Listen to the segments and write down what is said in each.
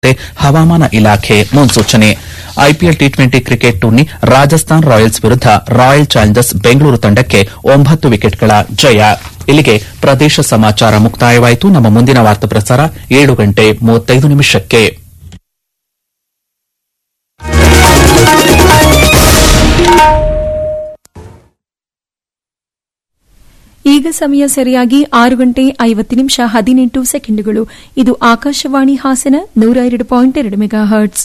ಇರುವಂತೆ ಹವಾಮಾನ ಇಲಾಖೆ ಮುನ್ಸೂಚನೆ IPL T twenty cricket tourney Rajasthan royals ವಿರುದ್ಧ ರಾಯಲ್ ಚಾಲೆಂಜರ್ಸ್ ಬೆಂಗಳೂರು ತಂಡಕ್ಕೆ ಒಂಬತ್ತು ವಿಕೆಟ್ಗಳ ಜಯ ಇಲ್ಲಿಗೆ ಪ್ರದೇಶ ಸಮಾಚಾರ ಮುಕ್ತಾಯವಾಯಿತು ನಮ್ಮ ಮುಂದಿನ ವಾರ್ತಾ ಪ್ರಸಾರ ಏಳು ಗಂಟೆ ಮೂವತ್ತೈದು ನಿಮಿಷಕ್ಕೆ ಈಗ ಸಮಯ ಸರಿಯಾಗಿ ಆರು ಗಂಟೆ ಐವತ್ತು ನಿಮಿಷ ಹದಿನೆಂಟು ಸೆಕೆಂಡುಗಳು ಇದು ಆಕಾಶವಾಣಿ ಹಾಸನ ನೂರ ಎರಡು ಪಾಯಿಂಟ್ ಎರಡು ಮೆಗಾ ಹರ್ಟ್ಸ್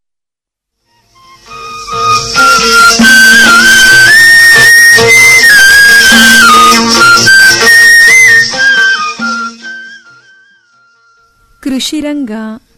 ಕೃಷಿ ರಂಗ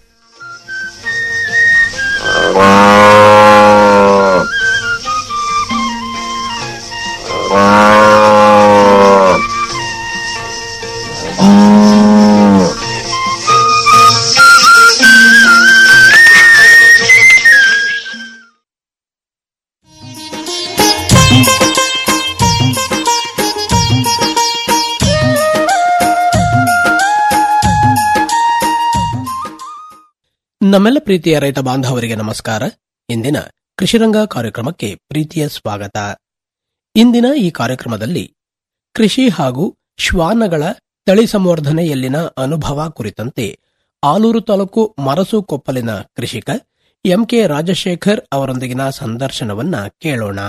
ನಮ್ಮೆಲ್ಲ ಪ್ರೀತಿಯ ರೈತ ಬಾಂಧವರಿಗೆ ನಮಸ್ಕಾರ ಇಂದಿನ ಕೃಷಿರಂಗ ಕಾರ್ಯಕ್ರಮಕ್ಕೆ ಪ್ರೀತಿಯ ಸ್ವಾಗತ ಇಂದಿನ ಈ ಕಾರ್ಯಕ್ರಮದಲ್ಲಿ ಕೃಷಿ ಹಾಗೂ ಶ್ವಾನಗಳ ತಳಿ ಸಂವರ್ಧನೆಯಲ್ಲಿನ ಅನುಭವ ಕುರಿತಂತೆ ಆಲೂರು ತಾಲೂಕು ಮರಸು ಕೊಪ್ಪಲಿನ ಕೃಷಿಕ ಎಂಕೆ ರಾಜಶೇಖರ್ ಅವರೊಂದಿಗಿನ ಸಂದರ್ಶನವನ್ನ ಕೇಳೋಣ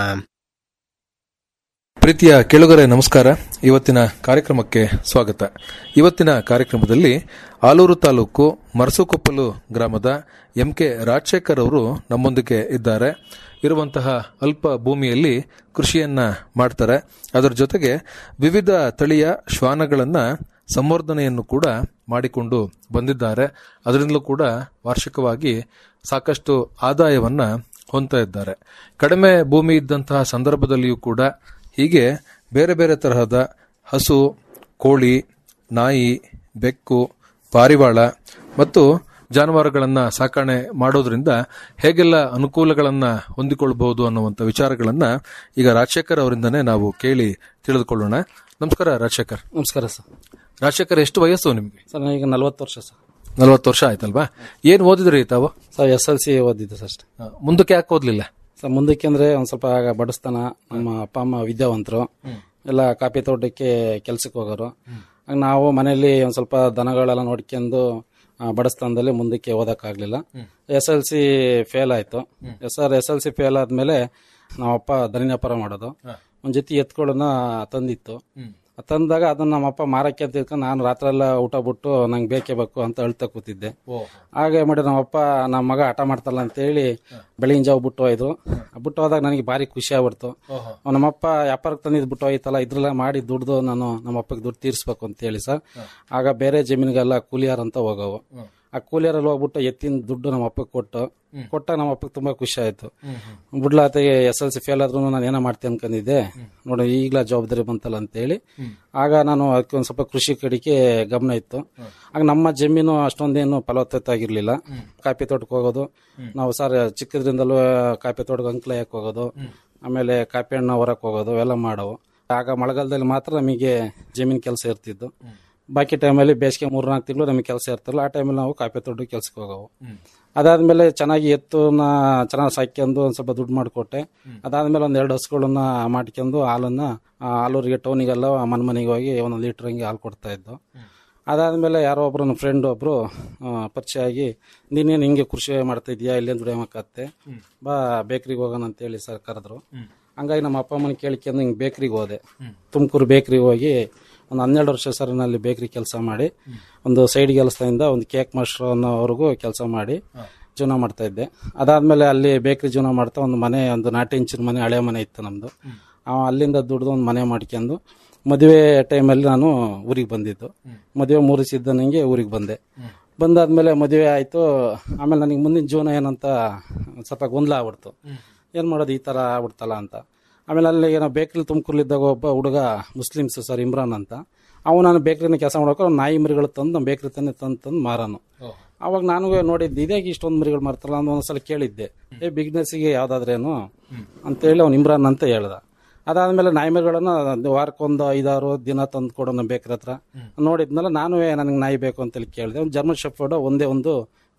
ಪ್ರೀತಿಯ ಕೇಳುಗರೆ ನಮಸ್ಕಾರ ಇವತ್ತಿನ ಕಾರ್ಯಕ್ರಮಕ್ಕೆ ಸ್ವಾಗತ ಇವತ್ತಿನ ಕಾರ್ಯಕ್ರಮದಲ್ಲಿ ಆಲೂರು ತಾಲೂಕು ಮರಸುಕೊಪ್ಪಲು ಗ್ರಾಮದ ಎಂ ಕೆ ರಾಜಶೇಖರ್ ಅವರು ನಮ್ಮೊಂದಿಗೆ ಇದ್ದಾರೆ ಇರುವಂತಹ ಅಲ್ಪ ಭೂಮಿಯಲ್ಲಿ ಕೃಷಿಯನ್ನ ಮಾಡ್ತಾರೆ ಅದರ ಜೊತೆಗೆ ವಿವಿಧ ತಳಿಯ ಶ್ವಾನಗಳನ್ನ ಸಂವರ್ಧನೆಯನ್ನು ಕೂಡ ಮಾಡಿಕೊಂಡು ಬಂದಿದ್ದಾರೆ ಅದರಿಂದಲೂ ಕೂಡ ವಾರ್ಷಿಕವಾಗಿ ಸಾಕಷ್ಟು ಆದಾಯವನ್ನ ಹೊಂದ್ತಾ ಇದ್ದಾರೆ ಕಡಿಮೆ ಭೂಮಿ ಇದ್ದಂತಹ ಸಂದರ್ಭದಲ್ಲಿಯೂ ಕೂಡ ಹೀಗೆ ಬೇರೆ ಬೇರೆ ತರಹದ ಹಸು ಕೋಳಿ ನಾಯಿ ಬೆಕ್ಕು ಪಾರಿವಾಳ ಮತ್ತು ಜಾನುವಾರುಗಳನ್ನ ಸಾಕಣೆ ಮಾಡೋದ್ರಿಂದ ಹೇಗೆಲ್ಲ ಅನುಕೂಲಗಳನ್ನ ಹೊಂದಿಕೊಳ್ಳಬಹುದು ಅನ್ನುವಂಥ ವಿಚಾರಗಳನ್ನ ಈಗ ರಾಜಶೇಖರ್ ಅವರಿಂದನೇ ನಾವು ಕೇಳಿ ತಿಳಿದುಕೊಳ್ಳೋಣ ನಮಸ್ಕಾರ ರಾಜಶೇಖರ್ ನಮಸ್ಕಾರ ಸರ್ ರಾಜಶೇಖರ್ ಎಷ್ಟು ವಯಸ್ಸು ನಿಮ್ಗೆ ಸರ್ ನನಗೆ ನಲವತ್ತು ವರ್ಷ ಸರ್ ನಲವತ್ತು ವರ್ಷ ಆಯ್ತಲ್ವಾ ಏನ್ ಓದಿದ್ರಿ ತಾವು ಸರ್ ಎಸ್ ಎಲ್ ಸಿ ಓದಿದ್ದೆ ಸರ್ ಅಷ್ಟೇ ಆ, ಮುಂದಕ್ಕೆ ಯಾಕೆ ಓದ್ಲಿಲ್ಲ ಸರ್ ಮುಂದಕ್ಕೆ ಅಂದ್ರೆ ಒಂದ್ ಸ್ವಲ್ಪ ಆಗ ಬಡಸ್ತಾನ ನಮ್ಮ ಅಪ್ಪ ಅಮ್ಮ ವಿದ್ಯಾವಂತರು ಎಲ್ಲ ಕಾಫಿ ತೋಟಕ್ಕೆ ಕೆಲ್ಸಕ್ಕೆ ಹೋಗೋರು ಆಗ ನಾವು ಮನೆಯಲ್ಲಿ ಒಂದ್ ಸ್ವಲ್ಪ ದನಗಳೆಲ್ಲ ನೋಡ್ಕೊಂಡು ಆ, ಬಡಸ್ತಾನದಲ್ಲಿ ಮುಂದಕ್ಕೆ ಓದಕ್ಕಾಗ್ಲಿಲ್ಲ ಎಸ್ ಎಲ್ ಸಿ ಫೇಲ್ ಆಯ್ತು sir S L C fail ಆದ್ಮೇಲೆ ನಾವಪ್ಪ ದನಿ ವ್ಯಾಪಾರ ಮಾಡೋದು ಒಂದ್ ಜೊತೆ ಎತ್ಕೊಳ್ಳೋನ ತಂದಿತ್ತು ಅದ್ ತಂದಾಗ ಅದನ್ನ ನಮ್ಮಪ್ಪ ಮಾರಕ್ಕೆ ಅಂತ ಇಟ್ಕೊಂಡು ನಾನು ರಾತ್ರಿ ಎಲ್ಲ ಊಟ ಬಿಟ್ಟು ನಂಗೆ ಬೇಕೇ ಬೇಕು ಅಂತ ಅಳ್ತಾ ಕೂತಿದ್ದೆ ಹಾಗೆ ಮಾಡಿ ನಮ್ಮಪ್ಪ ನಮ್ಮ ಮಗ ಹಠ ಮಾಡ್ತಲ್ಲ ಅಂತ ಹೇಳಿ ಬೆಳಗಿನ ಜಾವ ಬಿಟ್ಟು ಹೋಯ್ತು ಬಿಟ್ಟು ಹೋದಾಗ ನನಗೆ ಭಾರಿ ಖುಷಿ ಆಗ್ಬಿಡ್ತು ಅವ್ನ್ ನಮ್ಮಪ್ಪ ವ್ಯಾಪಾರಕ್ಕೆ ತಂದಿದ್ ಬಿಟ್ಟು ಹೋಯ್ತಲ್ಲ ಇದ್ರೆಲ್ಲ ಮಾಡಿ ದುಡ್ದು ನಾನು ನಮ್ಮಪ್ಪಗೆ ದುಡ್ಡು ತೀರಿಸ್ಬೇಕು ಅಂತ ಹೇಳಿ ಸರ್ ಆಗ ಬೇರೆ ಜಮೀನಿಗೆಲ್ಲ ಕೂಲಿಯಾರ್ ಅಂತ ಹೋಗವು ಆ ಕೂಲಿಯರಲ್ಲಿ ಹೋಗ್ಬಿಟ್ಟು ಎತ್ತಿನ ದುಡ್ಡು ನಮ್ಮ ಅಪ್ಪಗೆ ಕೊಟ್ಟು ಕೊಟ್ಟಾಗ ನಮ್ಮ ಅಪ್ಪಗೆ ತುಂಬಾ ಖುಷಿ ಆಯ್ತು ಬಿಡ್ಲಾತೆಗೆ ಎಸ್ ಎಲ್ ಸಿ ಫೇಲ್ ಆದ್ರೂ ನಾನು ಏನೋ ಮಾಡ್ತೀನಿ ಅನ್ಕೊಂಡಿದ್ದೆ ನೋಡಿ ಈಗಲ ಜವಾಬ್ದಾರಿ ಬಂತಲ್ಲ ಅಂತ ಹೇಳಿ ಆಗ ನಾನು ಅದಕ್ಕೆ ಒಂದ್ ಸ್ವಲ್ಪ ಕೃಷಿ ಕಡೆಗೆ ಗಮನ ಇತ್ತು ಆಗ ನಮ್ಮ ಜಮೀನು ಅಷ್ಟೊಂದೇನು ಫಲವತ್ತತೆ ಆಗಿರ್ಲಿಲ್ಲ ಕಾಫಿ ತೋಟಕ್ಕೆ ಹೋಗೋದು ನಾವು ಸರ್ ಚಿಕ್ಕದ್ರಿಂದಲೂ ಕಾಫಿ ತೋಟಕ್ಕೆ ಅಂಕ್ಲಯಕ್ಕೆ ಹೋಗೋದು ಆಮೇಲೆ ಕಾಫಿ ಹಣ್ಣು ಹೊರಕ್ಕೆ ಹೋಗೋದು ಎಲ್ಲ ಮಾಡೋವು ಆಗ ಮಳೆಗಾಲದಲ್ಲಿ ಮಾತ್ರ ನಮಗೆ ಜಮೀನ್ ಕೆಲಸ ಇರ್ತಿದ್ದು ಬಾಕಿ ಟೈಮಲ್ಲಿ ಬೇಸಿಗೆ ಮೂರ್ನಾಲ್ಕು ತಿಂಗಳು ನಮಗೆ ಕೆಲಸ ಇರ್ತಲ್ಲ ಆ ಟೈಮಲ್ಲಿ ನಾವು ಕಾಫಿ ತೋಟಕ್ಕೆ ಕೆಲ್ಸಕ್ಕೆ ಹೋಗೋವು ಅದಾದ್ಮೇಲೆ ಚೆನ್ನಾಗಿ ಎತ್ತುನ ಚೆನ್ನಾಗಿ ಸಾಕ್ಯಂದು ಒಂದ್ ಸ್ವಲ್ಪ ದುಡ್ಡು ಮಾಡಿಕೊಟ್ಟೆ ಅದಾದ್ಮೇಲೆ ಒಂದ್ ಎರಡು ಹಸುಗಳನ್ನ ಮಾಡ್ಕೊಂಡು ಹಾಲನ್ನ ಆ, ಹಾಲೂರಿಗೆ ಟೌನಿಗೆಲ್ಲ ಮನೆ ಮನೆಗೆ ಹೋಗಿ ಒಂದೊಂದು ಲೀಟರ್ ಹಂಗೆ ಹಾಲು ಕೊಡ್ತಾ ಇದ್ದು ಅದಾದ್ಮೇಲೆ ಯಾರೋ ಒಬ್ರು ನನ್ನ ಫ್ರೆಂಡ್ ಒಬ್ರು ಆ, ಪರಿಚಯ ಆಗಿ ನೀನೇನು ಹಿಂಗೆ ಕೃಷಿ ಮಾಡ್ತಾ ಇದೀಯಾ ಇಲ್ಲೇನು ದುಡಿಯಮಕ್ಕತ್ತೆ ಬಾ ಬೇಕ್ರಿಗೆ ಹೋಗೋಣ ಅಂತ ಹೇಳಿ ಸರ್ ಕರೆದ್ರು ಹಂಗಾಗಿ ನಮ್ಮ ಅಪ್ಪ ಅಮ್ಮನ ಕೇಳ್ಕೊಂಡು ಹಿಂಗೆ ಬೇಕ್ರಿಗೆ ಹೋದೆ ತುಮಕೂರು ಬೇಕ್ರಿಗೆ ಹೋಗಿ ಒಂದು ಹನ್ನೆರಡು ವರ್ಷ ಸರ್ ಅಲ್ಲಿ ಬೇಕ್ರಿ ಕೆಲಸ ಮಾಡಿ ಒಂದು ಸೈಡ್ ಕೆಲಸದಿಂದ ಒಂದು ಕೇಕ್ ಮಾಸ್ಟರ್ ಅನ್ನೋವರೆಗೂ ಕೆಲಸ ಮಾಡಿ ಜೀವನ ಮಾಡ್ತಾ ಇದ್ದೆ ಅದಾದ್ಮೇಲೆ ಅಲ್ಲಿ ಬೇಕ್ರಿ ಜೀವನ ಮಾಡ್ತಾ ಒಂದು ಮನೆ ಒಂದು ನಾಟಿ ಇಂಚಿನ ಮನೆ ಹಳೆ ಮನೆ ಇತ್ತು ನಮ್ದು ಅವ ಅಲ್ಲಿಂದ ದುಡ್ದು ಒಂದು ಮನೆ ಮಾಡ್ಕೊಂಡು ಮದುವೆ ಟೈಮಲ್ಲಿ ನಾನು ಊರಿಗೆ ಬಂದಿದ್ದು ಮದುವೆ ಮುರಿಸಿದ್ದ ನನಗೆ ಊರಿಗೆ ಬಂದೆ ಬಂದಾದ್ಮೇಲೆ ಮದುವೆ ಆಯ್ತು ಆಮೇಲೆ ನನಗೆ ಮುಂದಿನ ಜೀವನ ಏನಂತ ಒಂದ್ ಸ್ವಲ್ಪ ಗೊಂದಲ ಆಗ್ಬಿಡ್ತು ಏನ್ ಮಾಡೋದು ಈ ತರ ಆಗ್ಬಿಡ್ತಲ್ಲ ಅಂತ ಆಮೇಲೆ ಅಲ್ಲಿ ಏನೋ ಬೇಕ್ರಿ ತುಮಕೂರ್ಲಿದ್ದಾಗ ಒಬ್ಬ ಹುಡುಗ ಮುಸ್ಲಿಮ್ಸ್ ಸರ್ ಇಮ್ರಾನ್ ಅಂತ ಅವ ನಾನು ಬೇಕ್ರಿನ ಕೆಲಸ ಮಾಡೋಕೆ ಅವ್ನು ನಾಯಿ ಮರಿಗಳು ತಂದು ನಮ್ಮ ಬೇಕ್ರಿ ತಾನೆ ತಂದು ತಂದು ಮಾರನು ಅವಾಗ ನಾನು ನೋಡಿದ್ದೆ ಇದಾಗಿ ಇಷ್ಟೊಂದು ಮರಿಗಳು ಮಾರ್ತಾರಲ್ಲ ಅಂತ ಒಂದ್ಸಲ ಕೇಳಿದ್ದೆ ಏ ಬಿಗ್ನೆಸ್ಗೆ ಯಾವ್ದಾದ್ರೇನು ಅಂತೇಳಿ ಅವ್ನು ಇಮ್ರಾನ್ ಅಂತ ಹೇಳ್ದ ಅದಾದ್ಮೇಲೆ ನಾಯಿ ಮರಿಗಳನ್ನ ವಾರಕ್ಕೊಂದು ಐದಾರು ದಿನ ತಂದು ಕೊಡೋ ನಮ್ಮ ಬೇಕ್ರಿ ಹತ್ರ ನೋಡಿದ್ಮೇಲೆ ನಾನು ನನಗೆ ನಾಯಿ ಬೇಕು ಅಂತೇಳಿ ಕೇಳಿದೆ ಒಂದು ಜರ್ಮನ್ ಶೆಫರ್ಡ್ ಒಂದೇ ಒಂದು